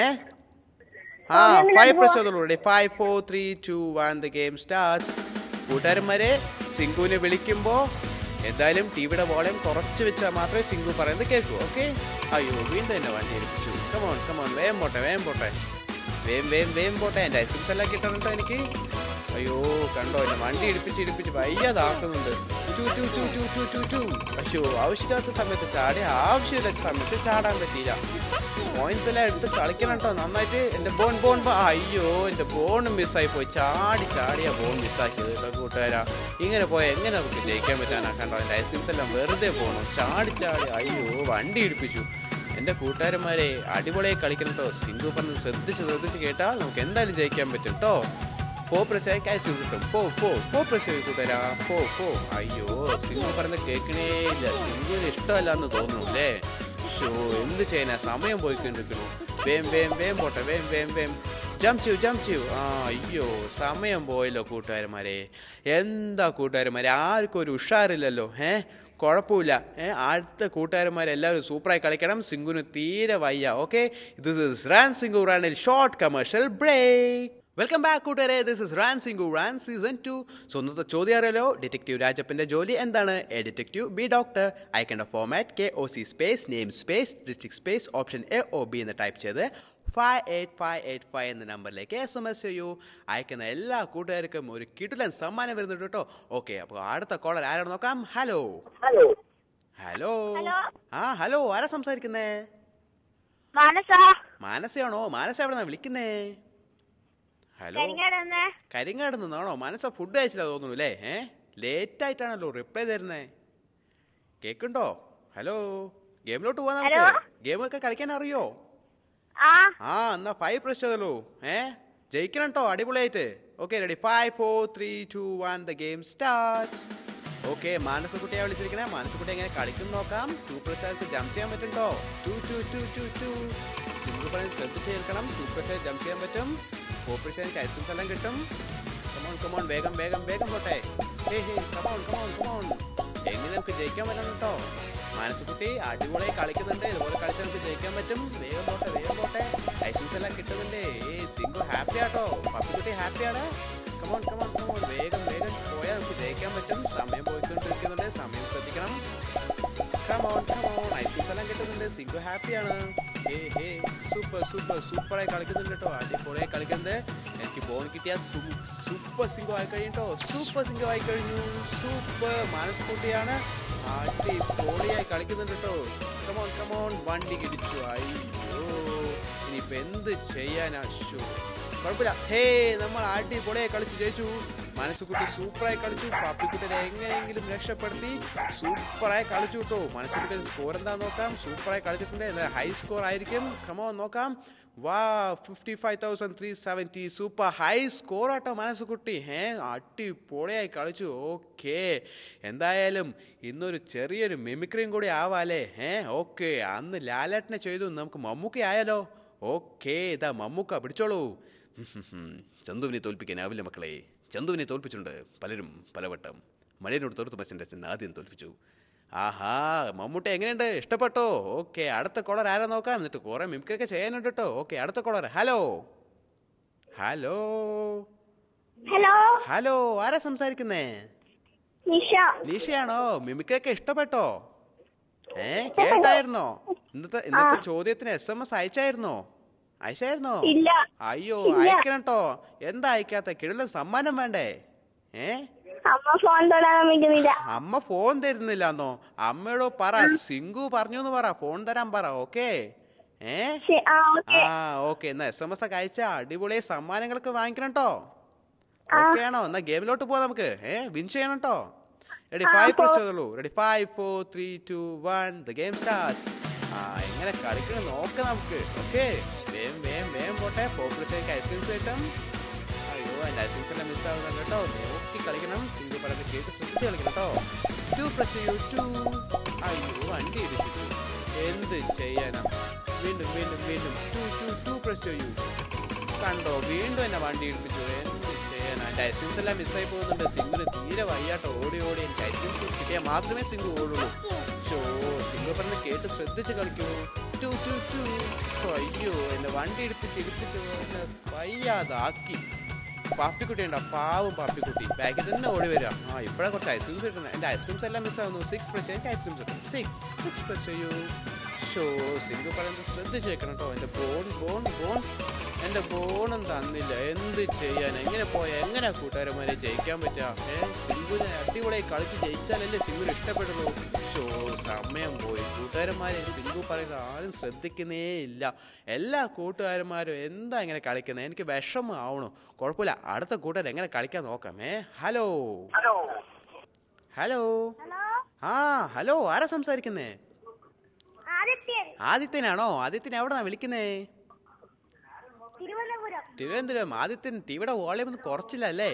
ആ ഓ, ഗെയിമിലോട്ട് ഫൈവ് പോവാം. പ്രസ് ചെയ്തോളൂ five four three two one the game start കൂട്ടുകാരന്മാരെ സിംഗുവിനെ വിളിക്കുമ്പോൾ എന്തായാലും ടിവിയുടെ വോളിയം കുറച്ച് വെച്ചാൽ മാത്രമേ സിംഗു പറയുന്നത് കേൾക്കൂ ഓക്കെ അയ്യോ വീണ്ടും എന്നെ വണ്ടി ഏൽപ്പിച്ചു കമോൺ കമോൺ വേഗം പോട്ടെ വേഗം പോട്ടെ വേം വേം വേം പോട്ടെ എൻ്റെ ഐസ്ക്രീംസ് എല്ലാം കിട്ടണുണ്ടോ എനിക്ക് അയ്യോ കണ്ടോ എന്നെ വണ്ടി ഇടിപ്പിച്ച് ഇടിപ്പിച്ച് വയ്യാതാക്കുന്നുണ്ട് two two two two two two two അയ്യോ ആവശ്യമില്ലാത്ത സമയത്ത് ചാടി ആവശ്യമില്ലാത്ത സമയത്ത് ചാടാൻ പറ്റിയില്ല പോയിന്റ്സ് എല്ലാം എടുത്ത് കളിക്കണം കേട്ടോ നന്നായിട്ട് എൻ്റെ ബോൺ ബോൺ ബോ- അയ്യോ എൻ്റെ ബോൺ മിസ്സായി പോയി ചാടി ചാടിയാ ബോൺ മിസ്സാക്കിയത് കേട്ടോ കൂട്ടുകാരാ ഇങ്ങനെ പോയാൽ എങ്ങനെ നമുക്ക് ജയിക്കാൻ പറ്റാനാ കണ്ടോ എൻ്റെ ഐസ്ക്രീംസ് എല്ലാം വെറുതെ പോകണം ചാടി ചാടി അയ്യോ വണ്ടി ഇടിപ്പിച്ചു എൻ്റെ കൂട്ടുകാരന്മാരെ അടിപൊളിയായി കളിക്കണം കേട്ടോ സിംഗു പറഞ്ഞ് ശ്രദ്ധിച്ച് ശ്രദ്ധിച്ച് കേട്ടാൽ നമുക്ക് എന്തായാലും ജയിക്കാൻ പറ്റും കേട്ടോ പോ പ്രശ്നം കാശ് കിട്ടും പോ പോ പോ പ്രശ്നം കൂട്ടുകാരാ പോ പോ അയ്യോ സിംഗു പറഞ്ഞ് കേൾക്കണേ ഇല്ല സിംഗുവിന് ഇഷ്ടമല്ല എന്ന് തോന്നുന്നു അല്ലേ ഷോ എന്ത് ചെയ്യാനാ സമയം പോയിക്കൊണ്ടിരിക്കണു വേം വേം വേം പോട്ടെ വേം വേം വേം ജംപ് ചെയ്യൂ ജംപ് ചെയ്യൂ ആ അയ്യോ സമയം പോയല്ലോ കൂട്ടുകാരന്മാരെ എന്താ കൂട്ടുകാരന്മാരെ ആർക്കും ഒരു ഉഷാറില്ലല്ലോ ഏ കുഴപ്പമില്ല ഏ അടുത്ത കൂട്ടുകാരന്മാരെല്ലാവരും സൂപ്പറായി കളിക്കണം സിംഗുന് തീരെ വയ്യ ഓക്കെ ഇത് റാൻ സിംഗു റാനിൽ short commercial break welcome back കൂട്ടുകാരെ this is run Singu run season two so ഇന്നത്തെ ചോദ്യം അറിയാലോ ഡിറ്റക്റ്റീവ് രാജപ്പന്റെ ജോലി എന്താണ് എ ഡിറ്റക്റ്റീവ് ബി ഡോക്ടർ അയക്കേണ്ട format K O C space name space district space option A O B എന്ന് ടൈപ്പ് ചെയ്ത് five eight five eight five എന്ന നമ്പറിലേക്ക് എസ് എം എസ് ചെയ്യൂ അയക്കുന്ന എല്ലാ കൂട്ടുകാർക്കും ഒരു കിടിലൻ സമ്മാനം വരുന്നുണ്ട് കേട്ടോ ഓക്കെ അപ്പോൾ അടുത്ത കോളർ ആരാണ് നോക്കാം ഹലോ ഹലോ ഹലോ ഹലോ. ആ ഹലോ ആരാ സംസാരിക്കുന്നേ മാനസ മാനസയാണോ മാനസ എവിടെന്നാ വിളിക്കുന്നേ ഹലോ കരിങ്ങാടെന്ന് കരിങ്ങാട് നിന്നാണോ മനസ്സ ഫുഡ് കഴിച്ചില്ല തോന്നുന്നു അല്ലേ ഏ ലേറ്റ് ആയിട്ടാണല്ലോ റിപ്ലൈ തരുന്നേ കേക്കുണ്ടോ ഹലോ ഗെയിമിലോട്ട് പോവാൻ ഹലോ. നമുക്ക് ഗെയിമൊക്കെ കളിക്കാൻ അറിയോ ആ ആ എന്നാ ഫൈവ് പ്രസ് ചെയ്തല്ലോ ഏ ജയിക്കണം കേട്ടോ അടിപൊളിയായിട്ട് okay ready five four three two one the game start okay മാനസക്കുട്ടിയെ വിളിച്ചിരിക്കണേ മാനസക്കുട്ടി എങ്ങനെ കളിക്കും നോക്കാം ടു പ്രസാദത്ത് ജംപ് ചെയ്യാൻ പറ്റുണ്ടോ two two two two two സിംഗിൾ പറഞ്ഞ് ശ്രദ്ധിച്ച് കേൾക്കണം ടു പ്രസാദ് ജംപ് ചെയ്യാൻ പറ്റും ഫോർ പ്രസാദ് ഐസ്ക്രീംസ് എല്ലാം കിട്ടും കമോൺ കമോൺ വേഗം വേഗം വേഗം പോട്ടെ hey hey come on come on come on എങ്ങനെ നമുക്ക് ജയിക്കാൻ പറ്റണം കേട്ടോ മാനസക്കുട്ടി അടിപൊളിയായി കളിക്കുന്നുണ്ട് ഇതുപോലെ കളിച്ചാൽ നമുക്ക് ജയിക്കാൻ പറ്റും വേഗം പോട്ടെ വേഗം പോട്ടെ ഐസ്ക്രീംസ് എല്ലാം കിട്ടുന്നുണ്ട് ഏയ് സിംഗു ഹാപ്പി ആട്ടോ പപ്പിക്കുട്ടി ഹാപ്പിയാണ് കമോൺ കമോൺ കമോൺ വേഗം വേഗം പോയാൽ നമുക്ക് ജയിക്കാൻ പറ്റും സമയം പോയിക്കൊണ്ടിരിക്കുന്നുണ്ട് സമയം ശ്രദ്ധിക്കണം കമോൺ കമോൺ ഐസ്ക്രീംസ് എല്ലാം കിട്ടുന്നുണ്ട് സിംഗു ഹാപ്പിയാണ് ഏ ഹേ സൂപ്പർ സൂപ്പർ സൂപ്പറായി കളിക്കുന്നുണ്ട് കേട്ടോ അടിപൊളിയായി കളിക്കുന്നത് എനിക്ക് ബോൺ കിട്ടിയ സൂപ്പർ സിംഗു ആയി കഴിഞ്ഞിട്ടോ സൂപ്പർ സിംഗു ആയി കഴിഞ്ഞു സൂപ്പർ മനസ്കുട്ടിയാണ് അടിപൊളിയായി കളിക്കുന്നുണ്ട് കേട്ടോ കമോൺ കമോൺ വണ്ടി കിടിച്ചു അയ്യോ ഇനിയിപ്പോ എന്ത് ചെയ്യാനാ ഷോ കുഴപ്പമില്ല ഹേ നമ്മൾ അടിപൊളിയായി കളിച്ച് ജയിച്ചു മനസ്സുകുട്ടി സൂപ്പറായി കളിച്ചു പാപ്പിക്കുട്ടിനെ എങ്ങനെയെങ്കിലും രക്ഷപ്പെടുത്തി സൂപ്പറായി കളിച്ചു കിട്ടോ മനസ്സുകുട്ടി സ്കോർ എന്താ നോക്കാം സൂപ്പറായി കളിച്ചിട്ടുണ്ട് ഹൈ സ്കോർ ആയിരിക്കും കമോ നോക്കാം വാ fifty five thousand three seventy super high score ആട്ടോ മനസ്സുകുട്ടി ഹേ അടിപൊളിയായി കളിച്ചു ഓക്കെ എന്തായാലും ഇന്നൊരു ചെറിയൊരു മിമിക്രിയും കൂടി ആവാലേ ഏ ഓക്കെ അന്ന് ലാലേട്ടനെ ചെയ്തു നമുക്ക് മമ്മൂക്ക ആയാലോ ഓക്കെ ഇതാ മമ്മൂക്ക പിടിച്ചോളൂ ചന്തുവിനെ തോൽപ്പിക്കാനാവില്ല മക്കളെ ചന്തുവിനെ തോൽപ്പിച്ചിട്ടുണ്ട് പലരും പലവട്ടം മലയനോട് തോർത്തു ബസ്സിൻ്റെ അച്ഛൻ ആദ്യം തോൽപ്പിച്ചു ആഹാ മമ്മൂട്ടി എങ്ങനെയുണ്ട് ഇഷ്ടപ്പെട്ടോ ഓക്കെ അടുത്ത കോളർ ആരാ നോക്കാം എന്നിട്ട് കുറെ മിമിക്രിയൊക്കെ ചെയ്യാനുണ്ട് കേട്ടോ ഓക്കെ അടുത്ത caller hello hello hello hello ആരാ സംസാരിക്കുന്നേ നിഷ നിഷയാണോ മിമിക്രിയൊക്കെ ഇഷ്ടപ്പെട്ടോ ഏ കേട്ടായിരുന്നോ ഇന്നത്തെ ഇന്നത്തെ ചോദ്യത്തിന് എസ് എം എസ് അയച്ചായിരുന്നോ അയച്ചായിരുന്നോ ഇല്ല അയ്യോ ഇല്ല. അയക്കണം കേട്ടോ എന്താ അയക്കാത്ത കിഴല സമ്മാനം വേണ്ടേ ഏ അമ്മ ഫോൺ തൊടാൻ സമ്മതിക്കുന്നില്ല അമ്മ ഫോൺ തരുന്നില്ലെന്നോ അമ്മയോട് പറ സിംഗു പറഞ്ഞു എന്ന് പറ ഫോൺ തരാൻ പറ ഓക്കേ ഏ ശരി, ആ ഓക്കെ ആ ഓക്കെ എന്നാ എസ് എം എസ് ഒക്കെ അയച്ച അടിപൊളി സമ്മാനങ്ങളൊക്കെ വാങ്ങിക്കണം കേട്ടോ ഓക്കെ ആണോ എന്നാ ഗെയിമിലോട്ട് പോവാം നമുക്ക് ഏ വിൻ ചെയ്യണം കേട്ടോ റെഡി ആ, ഫൈവ് പോ. പ്രസ് ചെയ്തോളൂ ready five four three two one the game start ആ എങ്ങനെ കളിക്കണം നോക്കാം നമുക്ക് ഓക്കെ വേം വേം വേം പോട്ടെ ഫോർ പ്രസ് ഐസ്ക്രീംസ് കിട്ടും അയ്യോ എൻ്റെ ഐസ്ക്രീംസ് എല്ലാം മിസ് ആവുന്നുണ്ട് കേട്ടോ നോക്കി കളിക്കണം സിംഗിൾ പറയുന്നത് കേട്ട് ശ്രദ്ധിച്ച് കളിക്കണം കേട്ടോ ടു പ്രസ് ചെയ്യൂ ടു അയ്യോ വണ്ടി ഇടിപ്പിച്ചു എന്ത് ചെയ്യാനാ വീണ്ടും വീണ്ടും വീണ്ടും ടു ടു ടു പ്രസ് ചെയ്യൂ കണ്ടോ വീണ്ടും എന്നെ വണ്ടി ഇടിപ്പിച്ചു എന്ത് ചെയ്യാനാ എൻ്റെ ഐസ്ക്രീംസ് എല്ലാം മിസ്സായി പോകുന്നുണ്ട് സിംഗിന് തീരെ വയ്യാട്ടോ ഓടി ഓടി എനിക്ക് ഐസ്ക്രീംസ് കിട്ടിയാൽ മാത്രമേ സിംഗു ഓടുള്ളൂ ഷോ സിംഗു പറഞ്ഞ് കേട്ട് ശ്രദ്ധിച്ച് കളിക്കൂ ടു ടു ടു അയ്യോ എന്നെ വണ്ടി ഇടിപ്പിച്ച് ഇടിപ്പിച്ച് എന്നെ വയ്യാതാക്കി പാപ്പിക്കുട്ടി ഉണ്ടോ പാവം പാപ്പിക്കുട്ടി ബാക്കിൽ തന്നെ ഓടി വരിക ആ ഇപ്പോഴാണ് കുറച്ച് ഐസ്ക്രീംസ് കിട്ടുന്നത് എൻ്റെ ഐസ്ക്രീംസ് എല്ലാം മിസ്സാവുന്നു സിക്സ് പ്രസ് എനിക്ക് ഐസ്ക്രീംസ് കിട്ടും സിക്സ് സിക്സ് പ്രസ് ചെയ്യൂ ഷോ സിംഗു പറയുന്നത് ശ്രദ്ധിച്ച് വെക്കണം കേട്ടോ എൻ്റെ ബോൺ ബോൺ ബോൺ എൻ്റെ ബോണും തന്നില്ല എന്ത് ചെയ്യാൻ എങ്ങനെ പോയ എങ്ങനെ കൂട്ടുകാരന്മാരെ ജയിക്കാൻ പറ്റുക ഏ സിംഗുവിനെ അടിപൊളിയായി കളിച്ച് ജയിച്ചാലല്ലേ സിംഗുവിന് ഇഷ്ടപ്പെടുള്ളൂ ഷോ സമയം പോയി കൂട്ടുകാരന്മാരെ സിംഗു പറയുന്നത് ആരും ശ്രദ്ധിക്കുന്നേ ഇല്ല എല്ലാ കൂട്ടുകാരന്മാരും എന്താ ഇങ്ങനെ കളിക്കുന്നത് എനിക്ക് വിഷമം ആവണു കുഴപ്പമില്ല അടുത്ത കൂട്ടുകാർ എങ്ങനെ കളിക്കാൻ നോക്കാം ഏ ഹലോ ഹലോ ഹലോ ആ ഹലോ ആരാ സംസാരിക്കുന്നേ ആദിത്യൻ ആദിത്യനാണോ ആദിത്യൻ എവിടെന്നാ വിളിക്കുന്നേ തിരുവനന്തപുരം തിരുവനന്തപുരം ആദിത്യൻ ടിവിയുടെ വോളിയം ഒന്ന് കുറച്ചില്ല അല്ലേ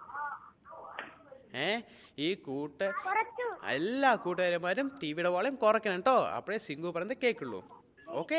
ഏ ഈ കൂട്ട് കുറച്ചു എല്ലാ കൂട്ടുകാരന്മാരും ടിവിയുടെ വോളിയം കുറയ്ക്കണം കേട്ടോ അപ്പോഴേ സിംഗു പറയുന്നത് കേൾക്കുള്ളൂ ഓക്കെ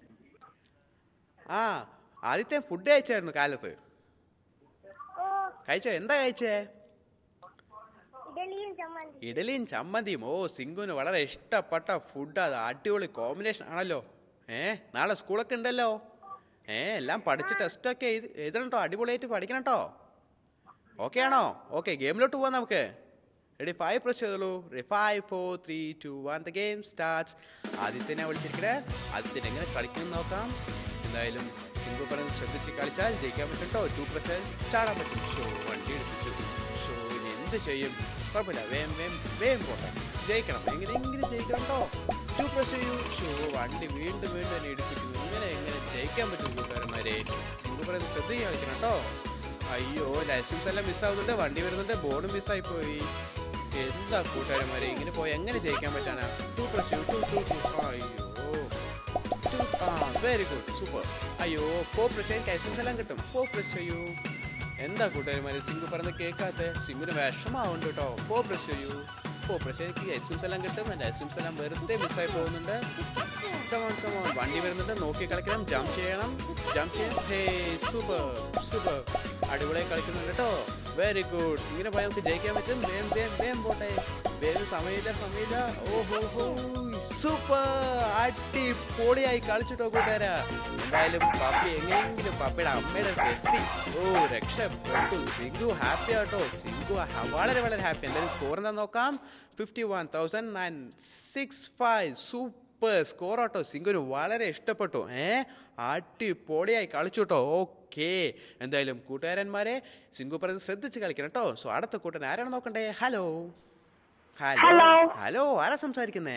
ആ ആദിത്യൻ ഫുഡ് കഴിച്ചായിരുന്നു കാലത്ത് ഓ കഴിച്ചോ എന്താ കഴിച്ചേ ഇഡലിയും ചമ്മന്തി ഇഡലിയും ചമ്മന്തിയും ഓ സിംഗുവിന് വളരെ ഇഷ്ടപ്പെട്ട ഫുഡ് അത് അടിപൊളി കോമ്പിനേഷൻ ആണല്ലോ ഏ നാളെ സ്കൂളൊക്കെ ഉണ്ടല്ലോ ഏ എല്ലാം പഠിച്ച് ടെസ്റ്റൊക്കെ എഴുതി എഴുതണം കേട്ടോ അടിപൊളിയായിട്ട് പഠിക്കണം കേട്ടോ ഓക്കെ ആണോ ഓക്കെ ഗെയിമിലോട്ട് പോവാം നമുക്ക് റെഡി ഫൈവ് പ്രസ് ചെയ്തോളൂ ready five four three two one the game start ആദ്യത്തിനെ വിളിച്ചിരിക്കണേ ആദ്യത്തിന് എങ്ങനെ കളിക്കുന്നു നോക്കാം എന്തായാലും സിംഗിൾ പറഞ്ഞ് ശ്രദ്ധിച്ച് കളിച്ചാൽ ജയിക്കാൻ പറ്റും കേട്ടോ ടു പ്രസ് ചാടാൻ പറ്റും ഷോ വണ്ടി എടുപ്പിച്ചു ഷോ ഇനി എന്ത് ചെയ്യും കുഴപ്പമില്ല വേം വേം വേം പോട്ടെ ജയിക്കണം എങ്ങനെയെങ്കിലും ജയിക്കണം കേട്ടോ ടു പ്രസ് ചെയ്യൂ ഷോ വണ്ടി വീണ്ടും വീണ്ടും എന്നെ ഇടിപ്പിക്കുന്നു ഇങ്ങനെ എങ്ങനെ ജയിക്കാൻ പറ്റും കൂട്ടുകാരന്മാരെ സിംഗിൾ പറയുന്നത് ശ്രദ്ധിച്ച് കളിക്കണം കേട്ടോ അയ്യോ ലൈസൻസ് എല്ലാം മിസ്സാവുന്നുണ്ട് വണ്ടി വരുന്നുണ്ട് ബോർഡ് മിസ്സായി പോയി എന്താ കൂട്ടുകാരന്മാരെ ഇങ്ങനെ പോയി എങ്ങനെ ജയിക്കാൻ പറ്റാനാ ടു പ്രസ് ചെയ്യൂ ടു ടു ടു അയ്യോ ടു ആ വെരി ഗുഡ് സൂപ്പർ അയ്യോ ഫോർ പ്രസ് ചെയ്യാൻ ലൈസൻസ് എല്ലാം കിട്ടും ഫോർ പ്രസ് ചെയ്യൂ എന്താ കൂട്ടുകാരന്മാരെ സിംഗു പറഞ്ഞ് കേൾക്കാത്ത സിംഗിന് വിഷമാവുണ്ട് കേട്ടോ ഫോർ പ്രസ് ചെയ്യൂ ഫോർ പ്രശ്നക്ക് ഐസ്ക്രീംസ് എല്ലാം കിട്ടും എൻ്റെ ഐസ്ക്രീംസ് എല്ലാം വെറുതെ മിസ്സായി പോകുന്നുണ്ട് കമോൺ കമോൺ വണ്ടി വരുന്നുണ്ട് നോക്കി കളിക്കണം ജംപ് ചെയ്യണം ജംപ് ചെയ്യണം ഹേ സൂപ്പർ സൂപ്പർ അടിപൊളിയായി കളിക്കുന്നുണ്ട് കേട്ടോ വെരി ഗുഡ് ഇങ്ങനെ പോയാൽ നമുക്ക് ജയിക്കാൻ പറ്റും വേം വേം വേം പോട്ടെ വേറെ സമയമില്ല സമയമില്ല ഓഹോ ഹോ സൂപ്പർ അടിപൊളിയായി കളിച്ചിട്ടോ കൂട്ടുകാരാ എന്തായാലും പപ്പി എങ്ങനെയെങ്കിലും പപ്പിയുടെ അമ്മയുടെ അടുത്ത് എത്തി ഓ രക്ഷപ്പെട്ടു സിംഗു ഹാപ്പി ആട്ടോ സിംഗു ഹ- വളരെ വളരെ ഹാപ്പി എന്തായാലും സ്കോർ എന്താ നോക്കാം fifty one thousand nine six five super score ആട്ടോ സിംഗുന് വളരെ ഇഷ്ടപ്പെട്ടു ഏ അടിപൊളിയായി കളിച്ചു കേട്ടോ ഓക്കെ എന്തായാലും കൂട്ടുകാരന്മാരെ സിംഗു പറഞ്ഞത് ശ്രദ്ധിച്ച് കളിക്കണം കേട്ടോ സോ അടുത്ത കൂട്ടൻ ആരാണ് നോക്കണ്ടേ ഹലോ ഹലോ Hello. ഹലോ ആരാ സംസാരിക്കുന്നേ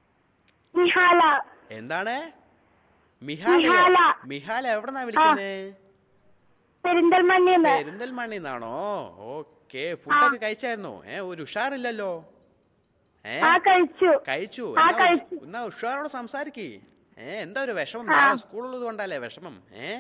നിഹാല എന്താണ് മിഹാല മിഹാല. മിഹാല എവിടെന്നാ വിളിക്കുന്നേ പെരിന്തൽമണ്ണ പെരിന്തൽമണ്ണിന്നാണോ ഓക്കെ ഫുഡൊക്കെ കഴിച്ചായിരുന്നോ ഏ ഒരു ഉഷാറില്ലല്ലോ ഏ ആ കഴിച്ചു കഴിച്ചു ആ, എന്നാ ഉഷ്- കഴിച്ചു. എന്നാ ഉഷാറോട് സംസാരിക്കേ ഏ എന്താ ഒരു വിഷമം നാളെ സ്കൂളുള്ളത് കൊണ്ടല്ലേ വിഷമം ഏ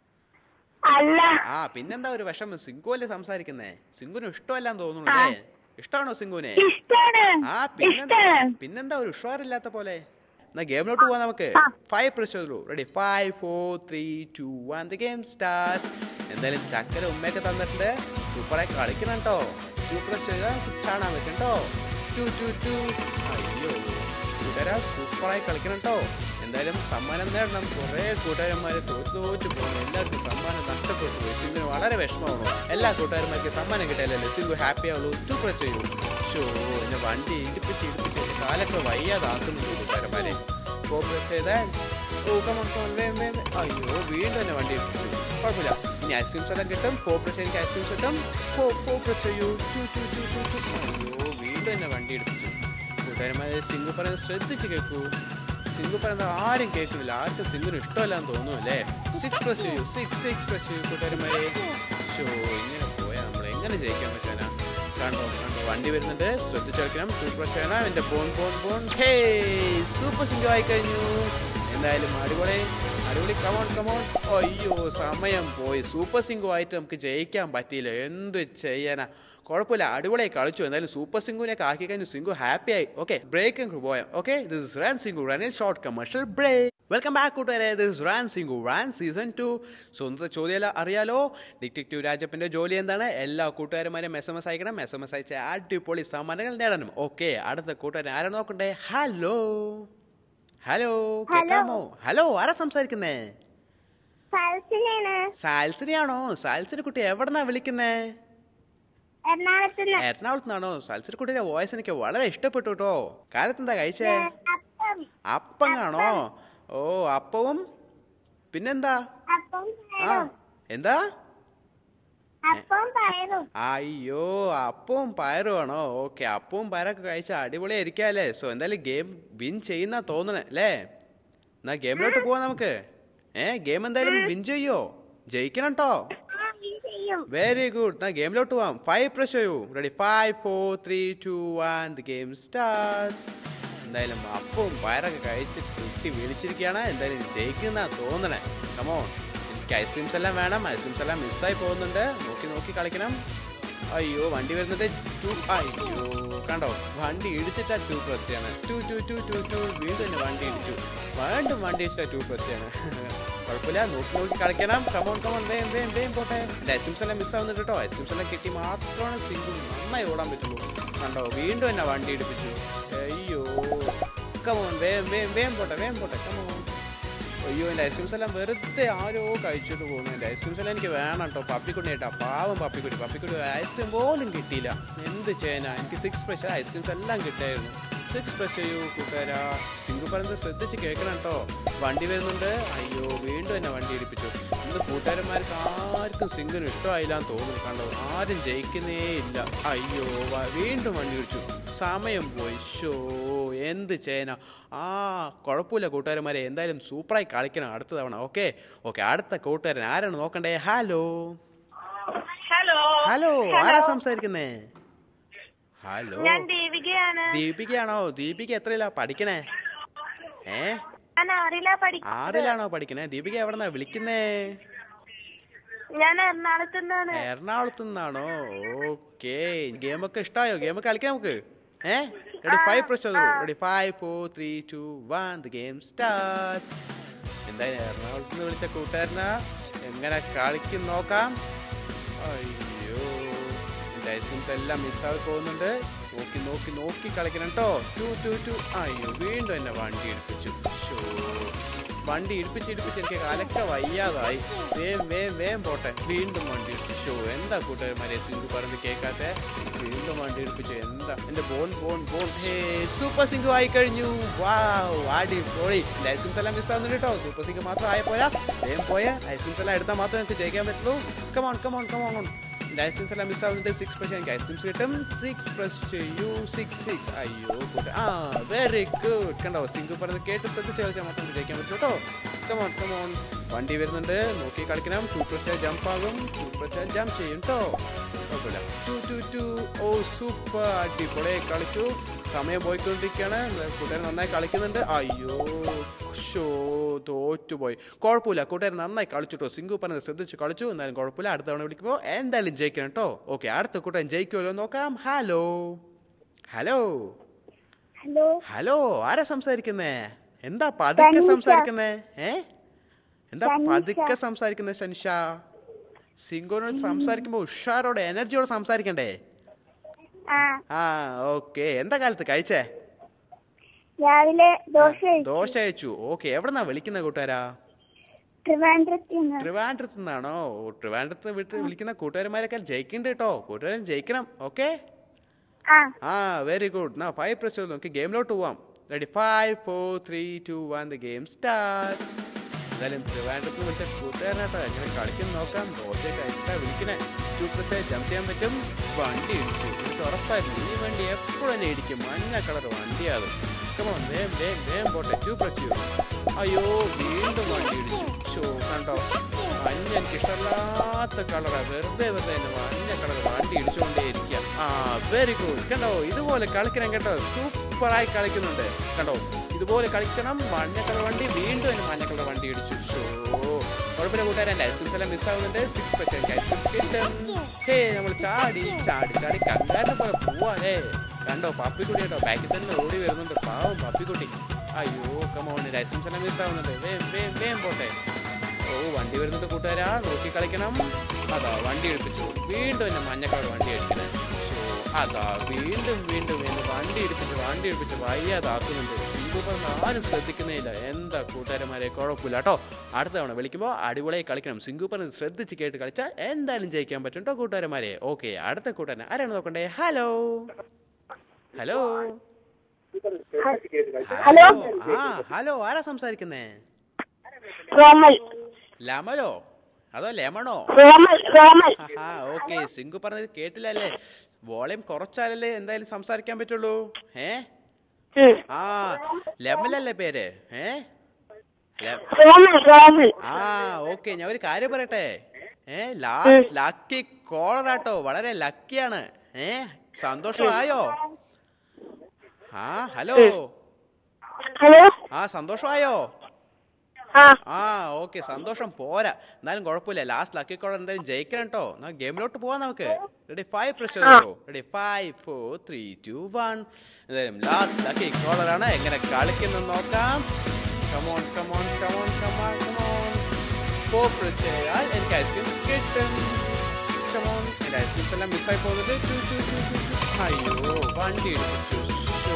അല്ല ആ പിന്നെന്താ ഒരു വിഷമം സിംഗു അല്ലേ സംസാരിക്കുന്നേ സിംഗുന് ഇഷ്ടമല്ലാന്ന് തോന്നുന്നു അല്ലേ ഇഷ്ടമാണോ സിംഗുനെ ഇഷ്ടാണ് ആ പിന്നെന്താ ഇഷ്ടാണ് പിന്നെന്താ ഒരു ഉഷാറില്ലാത്ത പോലെ എന്നാ ഗെയിമിലോട്ട് പോവാം നമുക്ക് ആ. ഫൈവ് പ്രസ് ചെയ്തോളൂ ready five four three two one the game start എന്തായാലും ചക്കര ഉമ്മയൊക്കെ തന്നിട്ടുണ്ട് സൂപ്പറായി കളിക്കണം കേട്ടോ ടു പ്രസ് ചെയ്താൽ ചാടാൻ പറ്റും കേട്ടോ ടു ടു ടു അയ്യോ കൂട്ടുകാരാ സൂപ്പറായി കളിക്കണം കേട്ടോ എന്തായാലും സമ്മാനം നേടണം കുറേ കൂട്ടുകാരന്മാർ തോറ്റു തോറ്റു പോകുന്നു എല്ലാവർക്കും സമ്മാനം നഷ്ടപ്പെട്ടു പോയി സിംഗിന് വളരെ വിഷമമാണോ എല്ലാ കൂട്ടുകാരന്മാർക്ക് സമ്മാനം കിട്ടിയാലല്ലേ സിംഗു ഹാപ്പി ആവുള്ളൂ ടു പ്രസ് ചെയ്യൂ ഷോ എന്നെ വണ്ടി ഇടിപ്പിച്ച് ഇടിപ്പിച്ച് കാലൊക്കെ വയ്യാതാക്കുന്നുണ്ട് കൂട്ടുകാരന്മാരെ ഫോർ പ്രസ് ചെയ്താൽ ഓ കമോൺ കമോൺ വേം വേം വേം. അയ്യോ വീണ്ടും എന്നെ വണ്ടി ഇടിപ്പിച്ചു കുഴപ്പമില്ല ഇനി ഐസ്ക്രീംസ് എല്ലാം കിട്ടും ഫോർ പ്രസ് എനിക്ക് ഐസ്ക്രീംസ് കിട്ടും ഫോർ ഫോർ പ്രസ് ചെയ്യൂ two two two two two അയ്യോ വീണ്ടും എന്നെ വണ്ടി ഇടിപ്പിച്ചു കൂട്ടുകാരന്മാരെ സിംഗു പറയുന്നത് ശ്രദ്ധിച്ച് കേൾക്കൂ സിംഗു പറയുന്നത് ആരും കേൾക്കുന്നില്ല ആർക്കും സിംഗിന് ഇഷ്ടമല്ലാന്ന് തോന്നുന്നു അല്ലേ സിക്സ് പ്രസ് ചെയ്യൂ സിക്സ് സിക്സ് പ്രസ് ചെയ്യൂ കൂട്ടുകാരന്മാരെ ഷോ ഇങ്ങനെ പോയാൽ നമ്മൾ എങ്ങനെ ജയിക്കാൻ പറ്റാനാ കണ്ടോ കണ്ടോ വണ്ടി വരുന്നുണ്ട് ശ്രദ്ധിച്ചെടുക്കണം ടൂ പ്രസ് ചെയ്യണം എൻ്റെ bone bone bone hey super Singu ആയി കഴിഞ്ഞു എന്തായാലും അടിപൊളി അടിപൊളി കമോൺ കമോൺ അയ്യോ സമയം പോയി സൂപ്പർ സിംഗു ആയിട്ട് നമുക്ക് ജയിക്കാൻ പറ്റിയില്ല എന്ത് ചെയ്യാനാ കുഴപ്പമില്ല അടിപൊളിയായി കളിച്ചു എന്തായാലും സൂപ്പർ സിംഗുവിനെ ആക്കി കഴിഞ്ഞു സിംഗു ഹാപ്പി ആയി ഓക്കെ ബ്രേക്ക് പോയാം okay this is run Singu run short commercial break welcome back കൂട്ടുകാരെ this is run Singu run season two so ഇന്നത്തെ ചോദ്യം അറിയാലോ ഡിറ്റക്റ്റീവ് രാജപ്പന്റെ ജോലി എന്താണ് എല്ലാ കൂട്ടുകാരന്മാരും എസ് എം എസ് അയക്കണം എസ് എം എസ് അയച്ച അടിപൊളി സമ്മാനങ്ങൾ നേടണം ഓക്കെ അടുത്ത കൂട്ടുകാരൻ ആരാ നോക്കണ്ടേ ഹലോ ഹലോ കേൾക്കാമോ ഹലോ ആരാ സംസാരിക്കുന്നേ സരസിനാണ് സാൽസിനെയാണോ സാൽസിനെ കുട്ടി എവിടെന്നാ വിളിക്കുന്നേ എറണാകുളത്ത് എറണാകുളത്ത് നിന്നാണോ സൽസർ കുട്ടിയുടെ വോയിസ് എനിക്ക് വളരെ ഇഷ്ടപ്പെട്ടു കേട്ടോ കാലത്ത് എന്താ കഴിച്ചേ അപ്പം അപ്പം കാണോ ഓ അപ്പവും പിന്നെന്താ അപ്പം ആ എന്താ അപ്പം പയറും അയ്യോ അപ്പവും പയറും ആണോ ഓക്കെ അപ്പവും പയറൊക്കെ കഴിച്ച അടിപൊളിയായിരിക്കാല്ലേ സോ എന്തായാലും ഗെയിം വിൻ ചെയ്യുന്ന തോന്നണേ അല്ലേ എന്നാ ഗെയിമിലോട്ട് പോവാം നമുക്ക് ഏ ഗെയിം എന്തായാലും വിൻ ചെയ്യോ ജയിക്കണം കേട്ടോ ആ, നീ ചെയ്യും വെരി ഗുഡ് എന്നാ ഗെയിമിലോട്ട് പോവാം ഫൈവ് പ്രസ് ചെയ്യൂ ready five four three two one the game start എന്തായാലും അപ്പവും പയറൊക്കെ കഴിച്ച് കുട്ടി വിളിച്ചിരിക്കുകയാണ് എന്തായാലും ജയിക്കുന്ന തോന്നണേ കമോൺ എനിക്ക് ഐസ്ക്രീംസ് എല്ലാം വേണം ഐസ്ക്രീംസ് എല്ലാം മിസ്സായി പോകുന്നുണ്ട് നോക്കി നോക്കി കളിക്കണം അയ്യോ വണ്ടി വരുന്നത് ടു അയ്യോ കണ്ടോ വണ്ടി ഇടിച്ചിട്ടാ ടു പ്രസ് ചെയ്യണം two two two two two വീണ്ടും തന്നെ വണ്ടി ഇടിച്ചു വീണ്ടും വണ്ടി ഇടിച്ചിട്ടാ ടു പ്രസ് ചെയ്യണം കുഴപ്പമില്ല നോക്കി നോക്കി കളിക്കണം കമോൺ കമോൺ വേം വേം വേം പോട്ടെ എൻ്റെ ഐസ്ക്രീംസ് എല്ലാം മിസ് ആവുന്നുണ്ട് കേട്ടോ ഐസ്ക്രീംസ് എല്ലാം കിട്ടി മാത്രമാണ് സിംഗിൾ നന്നായി ഓടാൻ പറ്റുള്ളൂ കണ്ടോ വീണ്ടും എന്നെ വണ്ടി ഇടിപ്പിച്ചു അയ്യോ കമോൺ വേം വേം വേം പോട്ടെ വേം പോട്ടെ കമോൺ അയ്യോ എൻ്റെ ഐസ്ക്രീംസ് എല്ലാം വെറുതെ ആരോ കഴിച്ചിട്ട് പോകുന്നു എൻ്റെ ഐസ്ക്രീംസ് എല്ലാം എനിക്ക് വേണം കേട്ടോ പപ്പിക്കുട്ടി കേട്ടോ പാവം പപ്പിക്കുട്ടി പപ്പിക്കുട്ടി ഐസ്ക്രീം പോലും കിട്ടിയില്ല എന്ത് ചെയ്യാനാ എനിക്ക് സിക്സ് സ്പെഷ്യൽ ഐസ്ക്രീംസ് എല്ലാം കിട്ടായിരുന്നു സിക്സ് പ്രസ് ചെയ്യൂ കൂട്ടുകാരാ സിംഗു പറയുന്നത് ശ്രദ്ധിച്ച് കേൾക്കണം കേട്ടോ വണ്ടി വരുന്നുണ്ട് അയ്യോ വീണ്ടും എന്നെ വണ്ടി ഇടിപ്പിച്ചു ഇന്ന് കൂട്ടുകാരന്മാർക്ക് ആർക്കും സിംഗിന് ഇഷ്ടമായില്ലാന്ന് തോന്നുന്നു കണ്ടോ ആരും ജയിക്കുന്നേ ഇല്ല അയ്യോ വ- വീണ്ടും വണ്ടി ഇടിച്ചു സമയം പോയി ഷോ എന്ത് ചെയ്യാനാ ആ കുഴപ്പമില്ല കൂട്ടുകാരന്മാരെ എന്തായാലും സൂപ്പറായി കളിക്കണം അടുത്ത തവണ ഓക്കെ ഓക്കെ അടുത്ത കൂട്ടുകാരൻ ആരാണ് നോക്കണ്ടേ ഹലോ ഹലോ ഹലോ ആരാ സംസാരിക്കുന്നേ ഹലോ ഞാൻ ദേവികയാണ് ദീപികയാണോ ദീപിക എത്രയിലാ പഠിക്കണേ ഏ ഞാൻ ആറിലാ പഠിക്കുന്നത് ആറിലാണോ പഠിക്കണേ ദീപിക എവിടെന്നാ വിളിക്കുന്നേ ഞാൻ എറണാകുളത്ത് നിന്നാണ് എറണാകുളത്തു നിന്നാണോ ഓക്കേ ഗെയിമൊക്കെ ഇഷ്ടമായോ ഗെയിമൊക്കെ കളിക്കാം നമുക്ക് ഏ റെഡി ഫൈവ് പ്രസ് ചെയ്തോളൂ ready five four three two one the game start എന്തായാലും എറണാകുളത്ത് നിന്ന് വിളിച്ച കൂട്ടുകാരനാ എങ്ങനെ കളിക്കും നോക്കാം അയ്യോ എൻ്റെ ഐസ്ക്രീംസ് എല്ലാം മിസ്സായി പോകുന്നുണ്ട് നോക്കി നോക്കി നോക്കി കളിക്കണം കേട്ടോ ടു ടു ടു അയ്യോ വീണ്ടും എന്നെ വണ്ടി ഇടിപ്പിച്ചു ഷോ വണ്ടി ഇടിപ്പിച്ച് ഇടിപ്പിച്ച് എനിക്ക് കാലക്ക വയ്യാതായി വേം വേം വേം പോട്ടെ വീണ്ടും വണ്ടി ഇടിപ്പിച്ചു ഷോ എന്താ കൂട്ടുകാരന്മാരെ സിംഗു പറഞ്ഞ് കേൾക്കാത്ത വീണ്ടും വണ്ടി ഇടിപ്പിച്ചു എന്താ എൻ്റെ bone bone bone hey super Singu ആയി കഴിഞ്ഞു വാവ് ആടി പൊളി ഐസ്ക്രീംസ് എല്ലാം മിസ്സാവുന്നുണ്ട് കേട്ടോ സൂപ്പർ സിംഗു മാത്രം ആയ പോരാ വേം പോയ ഐസ്ക്രീംസ് എല്ലാം എടുത്താൽ മാത്രമേ എനിക്ക് ജയിക്കാൻ പറ്റുള്ളൂ കമോൺ കമോൺ കമോൺ ലൈസൻസ് എല്ലാം മിസ്സാവുന്നുണ്ട് സിക്സ് പ്രസ് എനിക്ക് ഐസ്ക്രീംസ് കിട്ടും സിക്സ് പ്രസ് ചെയ്യൂ സിക്സ് സിക്സ് അയ്യോ കൂട്ടെ ആ വെരി ഗുഡ് കണ്ടോ സിംഗു പറഞ്ഞത് കേട്ട് ശ്രദ്ധിച്ച് കളിച്ചാൽ മാത്രം വിജയിക്കാൻ പറ്റും കേട്ടോ കമോൺ കമോൺ വണ്ടി വരുന്നുണ്ട് നോക്കി കളിക്കണം ടു പ്രസ് ജമ്പ് ആകും ടു പ്രസ് ജമ്പ് ചെയ്യും കേട്ടോ കുഴപ്പമില്ല ടു ടു ടു ഓ സൂപ്പർ അടിപൊളി കളിച്ചു സമയം പോയിക്കൊണ്ടിരിക്കുകയാണ് കൂട്ടുകാർ നന്നായി കളിക്കുന്നുണ്ട് അയ്യോ ഷോ തോറ്റുപോയി കുഴപ്പമില്ല കൂട്ടുകാർ നന്നായി കളിച്ചു കേട്ടോ സിംഗു പറഞ്ഞത് ശ്രദ്ധിച്ച് കളിച്ചു എന്നാലും കുഴപ്പമില്ല അടുത്ത തവണ വിളിക്കുമ്പോൾ എന്തായാലും ജയിക്കണം കേട്ടോ ഓക്കെ അടുത്ത കൂട്ടൻ ജയിക്കുമല്ലോ നോക്കാം ഹലോ ഹലോ ഹലോ ഹലോ ആരാ സംസാരിക്കുന്നേ എന്താ പതുക്കെ തനിഷ. സംസാരിക്കുന്നേ ഏ എന്താ തനിഷ. പതുക്കെ സംസാരിക്കുന്നേ സനിഷ സിംഗുവിനോട് സംസാരിക്കുമ്പോൾ ഉഷാറോടെ എനർജിയോടെ സംസാരിക്കണ്ടേ ആ ആ ഓക്കെ എന്താ കാലത്ത് കഴിച്ചേ രാവിലെ ദോശ കഴിച്ചു. ദോശ അയച്ചു ഓക്കെ എവിടെന്നാ വിളിക്കുന്ന കൂട്ടുകാരാ ട്രിവാൻഡ്രത്തിൽ നിന്ന് ട്രിവാൻഡ്രത്ത് നിന്നാണോ ഓ, ട്രിവാൻഡ്രത്ത് വിട്ട് വിളിക്കുന്ന കൂട്ടുകാരന്മാരൊക്കെ ജയിക്കുന്നുണ്ട് കേട്ടോ കൂട്ടുകാരൻ ജയിക്കണം ഓക്കെ ആ ആ വെരി ഗുഡ് എന്നാ ഫൈവ് പ്രസ് ചെയ്തു നമുക്ക് ഗെയിമിലോട്ട് പോവാം ready five four three two one the game start എന്തായാലും ട്രിവാൻഡ്രത്ത് വിളിച്ച കൂട്ടുകാരനാട്ടോ എങ്ങനെ കളിക്കുന്ന നോക്കാം ദോശ കഴിച്ചിട്ടാ വിളിക്കണേ ടു പ്രസ് ജമ്പ് ചെയ്യാൻ പറ്റും വണ്ടി ഇടിച്ചു എനിക്ക് ഉറപ്പായിരുന്നു ഈ വണ്ടി എപ്പോഴും തന്നെ ഇടിക്കും മഞ്ഞ കളർ വണ്ടിയാകും കമോൺ വേം വേം വേം പോട്ടെ ടു പ്രസ് ചെയ്തു അയ്യോ വീണ്ടും വണ്ടി ഇടിച്ചു ഷോ കണ്ടോ മഞ്ഞ എനിക്ക് ഇഷ്ടമില്ലാത്ത കളറാ വെറുതെ വെറുതെ തന്നെ മഞ്ഞ കളർ വണ്ടി ഇടിച്ചുകൊണ്ടേ ഇരിക്കുക ആ വെരി ഗുഡ് കണ്ടോ ഇതുപോലെ കളിക്കണം കേട്ടോ സൂപ്പറായി കളിക്കുന്നുണ്ട് കണ്ടോ ഇതുപോലെ കളിക്കണം മഞ്ഞ കളർ വണ്ടി വീണ്ടും എന്നെ മഞ്ഞ കളർ വണ്ടി ഇടിച്ചു ഷോ കുഴപ്പമില്ല കൂട്ടുകാരൻ ഐസ്ക്രീംസ് എല്ലാം മിസ്സാവുന്നുണ്ട് സിക്സ് പെർസെന്റ് ഐസ്ക്രീംസ് കിട്ടും ഹേ നമ്മൾ ചാടി ചാടി ചാടി കങ്കാരനെ പോലെ പോവാല്ലേ കണ്ടോ പപ്പിക്കുട്ടി കേട്ടോ ബാക്കിൽ തന്നെ ഓടി വരുന്നുണ്ട് പാവം പപ്പിക്കുട്ടി അയ്യോ കമോൺ ഐസ്ക്രീംസ് എല്ലാം മിസ്സാവുന്നുണ്ട് വേം വേം വേം പോട്ടെ ഓ വണ്ടി വരുന്നുണ്ട് കൂട്ടുകാരാ നോക്കി കളിക്കണം അതാ വണ്ടി എടുപ്പിച്ചു വീണ്ടും എന്നെ മഞ്ഞക്കളർ വണ്ടി അടിക്കണേ ഷോ, അതാ വീണ്ടും വീണ്ടും എന്നെ വണ്ടി എടുപ്പിച്ച് വണ്ടി എടുപ്പിച്ച് വയ്യാതാക്കുന്നുണ്ട് സിംഗുപ്പം ആരും ശ്രദ്ധിക്കുന്നില്ല എന്താ കൂട്ടുകാരന്മാരെ കുഴപ്പമില്ല കേട്ടോ അടുത്ത തവണ വിളിക്കുമ്പോൾ അടിപൊളിയായി കളിക്കണം സിംഗുപ്പൻ ശ്രദ്ധിച്ച് കേട്ട് കളിച്ചാൽ എന്തായാലും ജയിക്കാൻ പറ്റും കേട്ടോ കൂട്ടുകാരന്മാരെ ഓക്കെ അടുത്ത കൂട്ടുകാരൻ ആരാണ് നോക്കണ്ടേ ഹലോ ഹലോ ഹലോ ആ ഹലോ ആരാ സംസാരിക്കുന്നേ റോമൽ ലമലോ അതോ ലെമണോ റോമൽ റോമൽ ആ ഓക്കെ സിംഗു പറഞ്ഞത് കേട്ടില്ലല്ലേ വോളിയം കുറച്ചാലല്ലേ എന്തായാലും സംസാരിക്കാൻ പറ്റുള്ളൂ ഏ ഉം. ആ ലെമലല്ലേ പേര് ഏ ലെ- റോമൽ റോമൽ ആ ഓക്കെ ഞാൻ ഒരു കാര്യം പറയട്ടെ ഏ ലാസ്റ്റ് ലക്കി കോളറാട്ടോ വളരെ ലക്കിയാണ് ഏ സന്തോഷമായോ ആ ഹലോ ഹലോ ആ സന്തോഷമായോ ആ ആ ഓക്കെ സന്തോഷം പോരാ എന്നാലും കുഴപ്പമില്ല ലാസ്റ്റ് ലക്കി കോളർ എന്തായാലും ജയിക്കണം കേട്ടോ എന്നാ ഗെയിമിലോട്ട് പോവാം നമുക്ക് റെഡി ഫൈവ് പ്രസ് ചെയ്തോ ready five four three two one എന്തായാലും ലാസ്റ്റ് ലക്കി കോളറാണ് എങ്ങനെ കളിക്കുന്നത് നോക്കാം come on come on come on come on come on four press ചെയ്താൽ എനിക്ക് ഐസ്ക്രീംസ് കിട്ടും കമോൺ എൻ്റെ ഐസ്ക്രീംസ് എല്ലാം മിസ്സായി പോകുന്നത് two two two two two അയ്യോ വണ്ടി ഇടിച്ചു ശോ.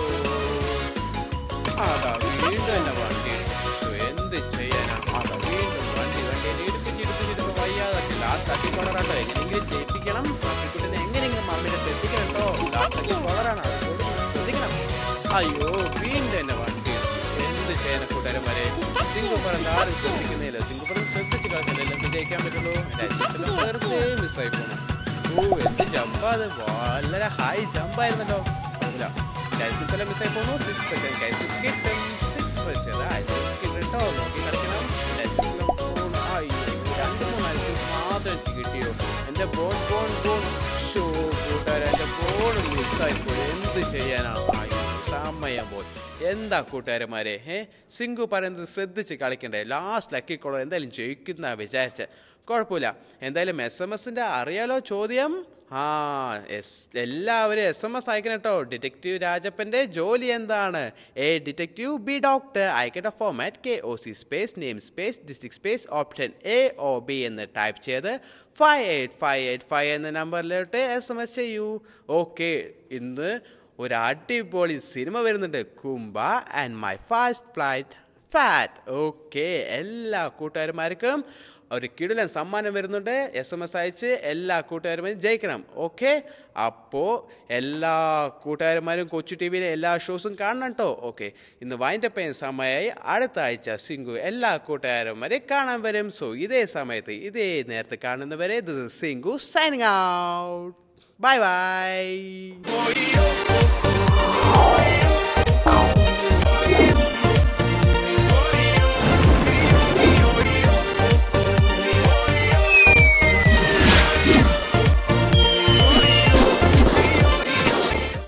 അതാ വീണ്ടും എന്നെ വണ്ടി ഇടിച്ചു എന്ത് ചെയ്യാനാ അതാ വീണ്ടും വണ്ടി വണ്ടി എന്നെ ഇടിപ്പിച്ച് ഇടിപ്പിച്ച് ഇടിപ്പ് വയ്യാതാക്കി ലാസ്റ്റ് ആക്കി കൊളറാട്ടോ എങ്ങനെയെങ്കിലും ജയിപ്പിക്കണം മമ്മിക്കുട്ടിനെ എങ്ങനെയെങ്കിലും മമ്മിയുടെ എത്തിക്കണം കേട്ടോ ലാസ്റ്റ് ആക്കി കൊളറാണ് അതുകൊണ്ട് ശ്രദ്ധിക്കണം അയ്യോ വീണ്ടും എന്നെ വണ്ടി ഇടിച്ചു എന്ത് ചെയ്യാനാ കൂട്ടുകാരന്മാരെ സിംഗപ്പുറം ആരും ശ്രദ്ധിക്കുന്നില്ല സിംഗപ്പുറം ശ്രദ്ധിച്ച് കളിച്ചില്ല എന്ത് ജയിക്കാൻ പറ്റുള്ളൂ എൻ്റെ അച്ഛൻ വെറുതെ മിസ്സായി പോകണം ഓ എന്ത് ജമ്പാ അത് വളരെ ഹൈ ജമ്പായിരുന്നല്ലോ കുഴപ്പമില്ല ലൈസൻസ് എല്ലാം മിസ്സായി പോകുന്നു സിക്സ് പെർസെന്റ് ലൈസൻസ് കിട്ടും സിക്സ് പെർസെന്റ് ലൈസൻസ് കിട്ടും കേട്ടോ നോക്കി കളിക്കണം ലൈസൻസ് അയ്യോ രണ്ട് മൂന്ന് ലൈസൻസ് മാത്രം എനിക്ക് കിട്ടിയോ എൻ്റെ ബോൺ ബോൺ ബോൺ ഷോ കൂട്ടുകാരെ എൻ്റെ ബോൺ മിസ്സായി പോയി എന്ത് ചെയ്യാനാ അയ്യോ സമയം പോയി എന്താ കൂട്ടുകാരന്മാരെ ഏ സിംഗു പറയുന്നത് ശ്രദ്ധിച്ച് കളിക്കണ്ടേ ലാസ്റ്റ് ലക്കി കോളർ എന്തായാലും ജയിക്കുന്ന വിചാരിച്ച കുഴപ്പമില്ല എന്തായാലും എസ് എം എസിൻ്റെ അറിയാലോ ചോദ്യം ആ എസ് എല്ലാവരും എസ് എം എസ് അയക്കണം കേട്ടോ ഡിറ്റക്റ്റീവ് രാജപ്പൻ്റെ ജോലി എന്താണ് എ ഡിറ്റക്റ്റീവ് ബി ഡോക്ടർ അയക്കേണ്ട format K O C space name space district space option A O B എന്ന് ടൈപ്പ് ചെയ്ത് five eight five eight five എന്ന നമ്പറിലോട്ട് എസ് എം എസ് ചെയ്യൂ ഓക്കെ ഇന്ന് ഒരു അടിപൊളി സിനിമ വരുന്നുണ്ട് കുംബ and my fast flight fat okay എല്ലാ കൂട്ടുകാരന്മാർക്കും ഒരു കിടിലൻ സമ്മാനം വരുന്നുണ്ട് എസ് എം എസ് അയച്ച് എല്ലാ കൂട്ടുകാരും ജയിക്കണം ഓക്കെ അപ്പോൾ എല്ലാ കൂട്ടുകാരന്മാരും കൊച്ചു ടി വിയിലെ എല്ലാ ഷോസും കാണണം കേട്ടോ ഓക്കെ ഇന്ന് വൈൻഡപ്പ് ചെയ്യുന്ന സമയമായി അടുത്ത ആഴ്ച സിംഗു എല്ലാ കൂട്ടുകാരന്മാരെ കാണാൻ വരും സോ ഇതേ സമയത്ത് ഇതേ നേരത്തെ കാണുന്നവരെ this Singu signing out bye by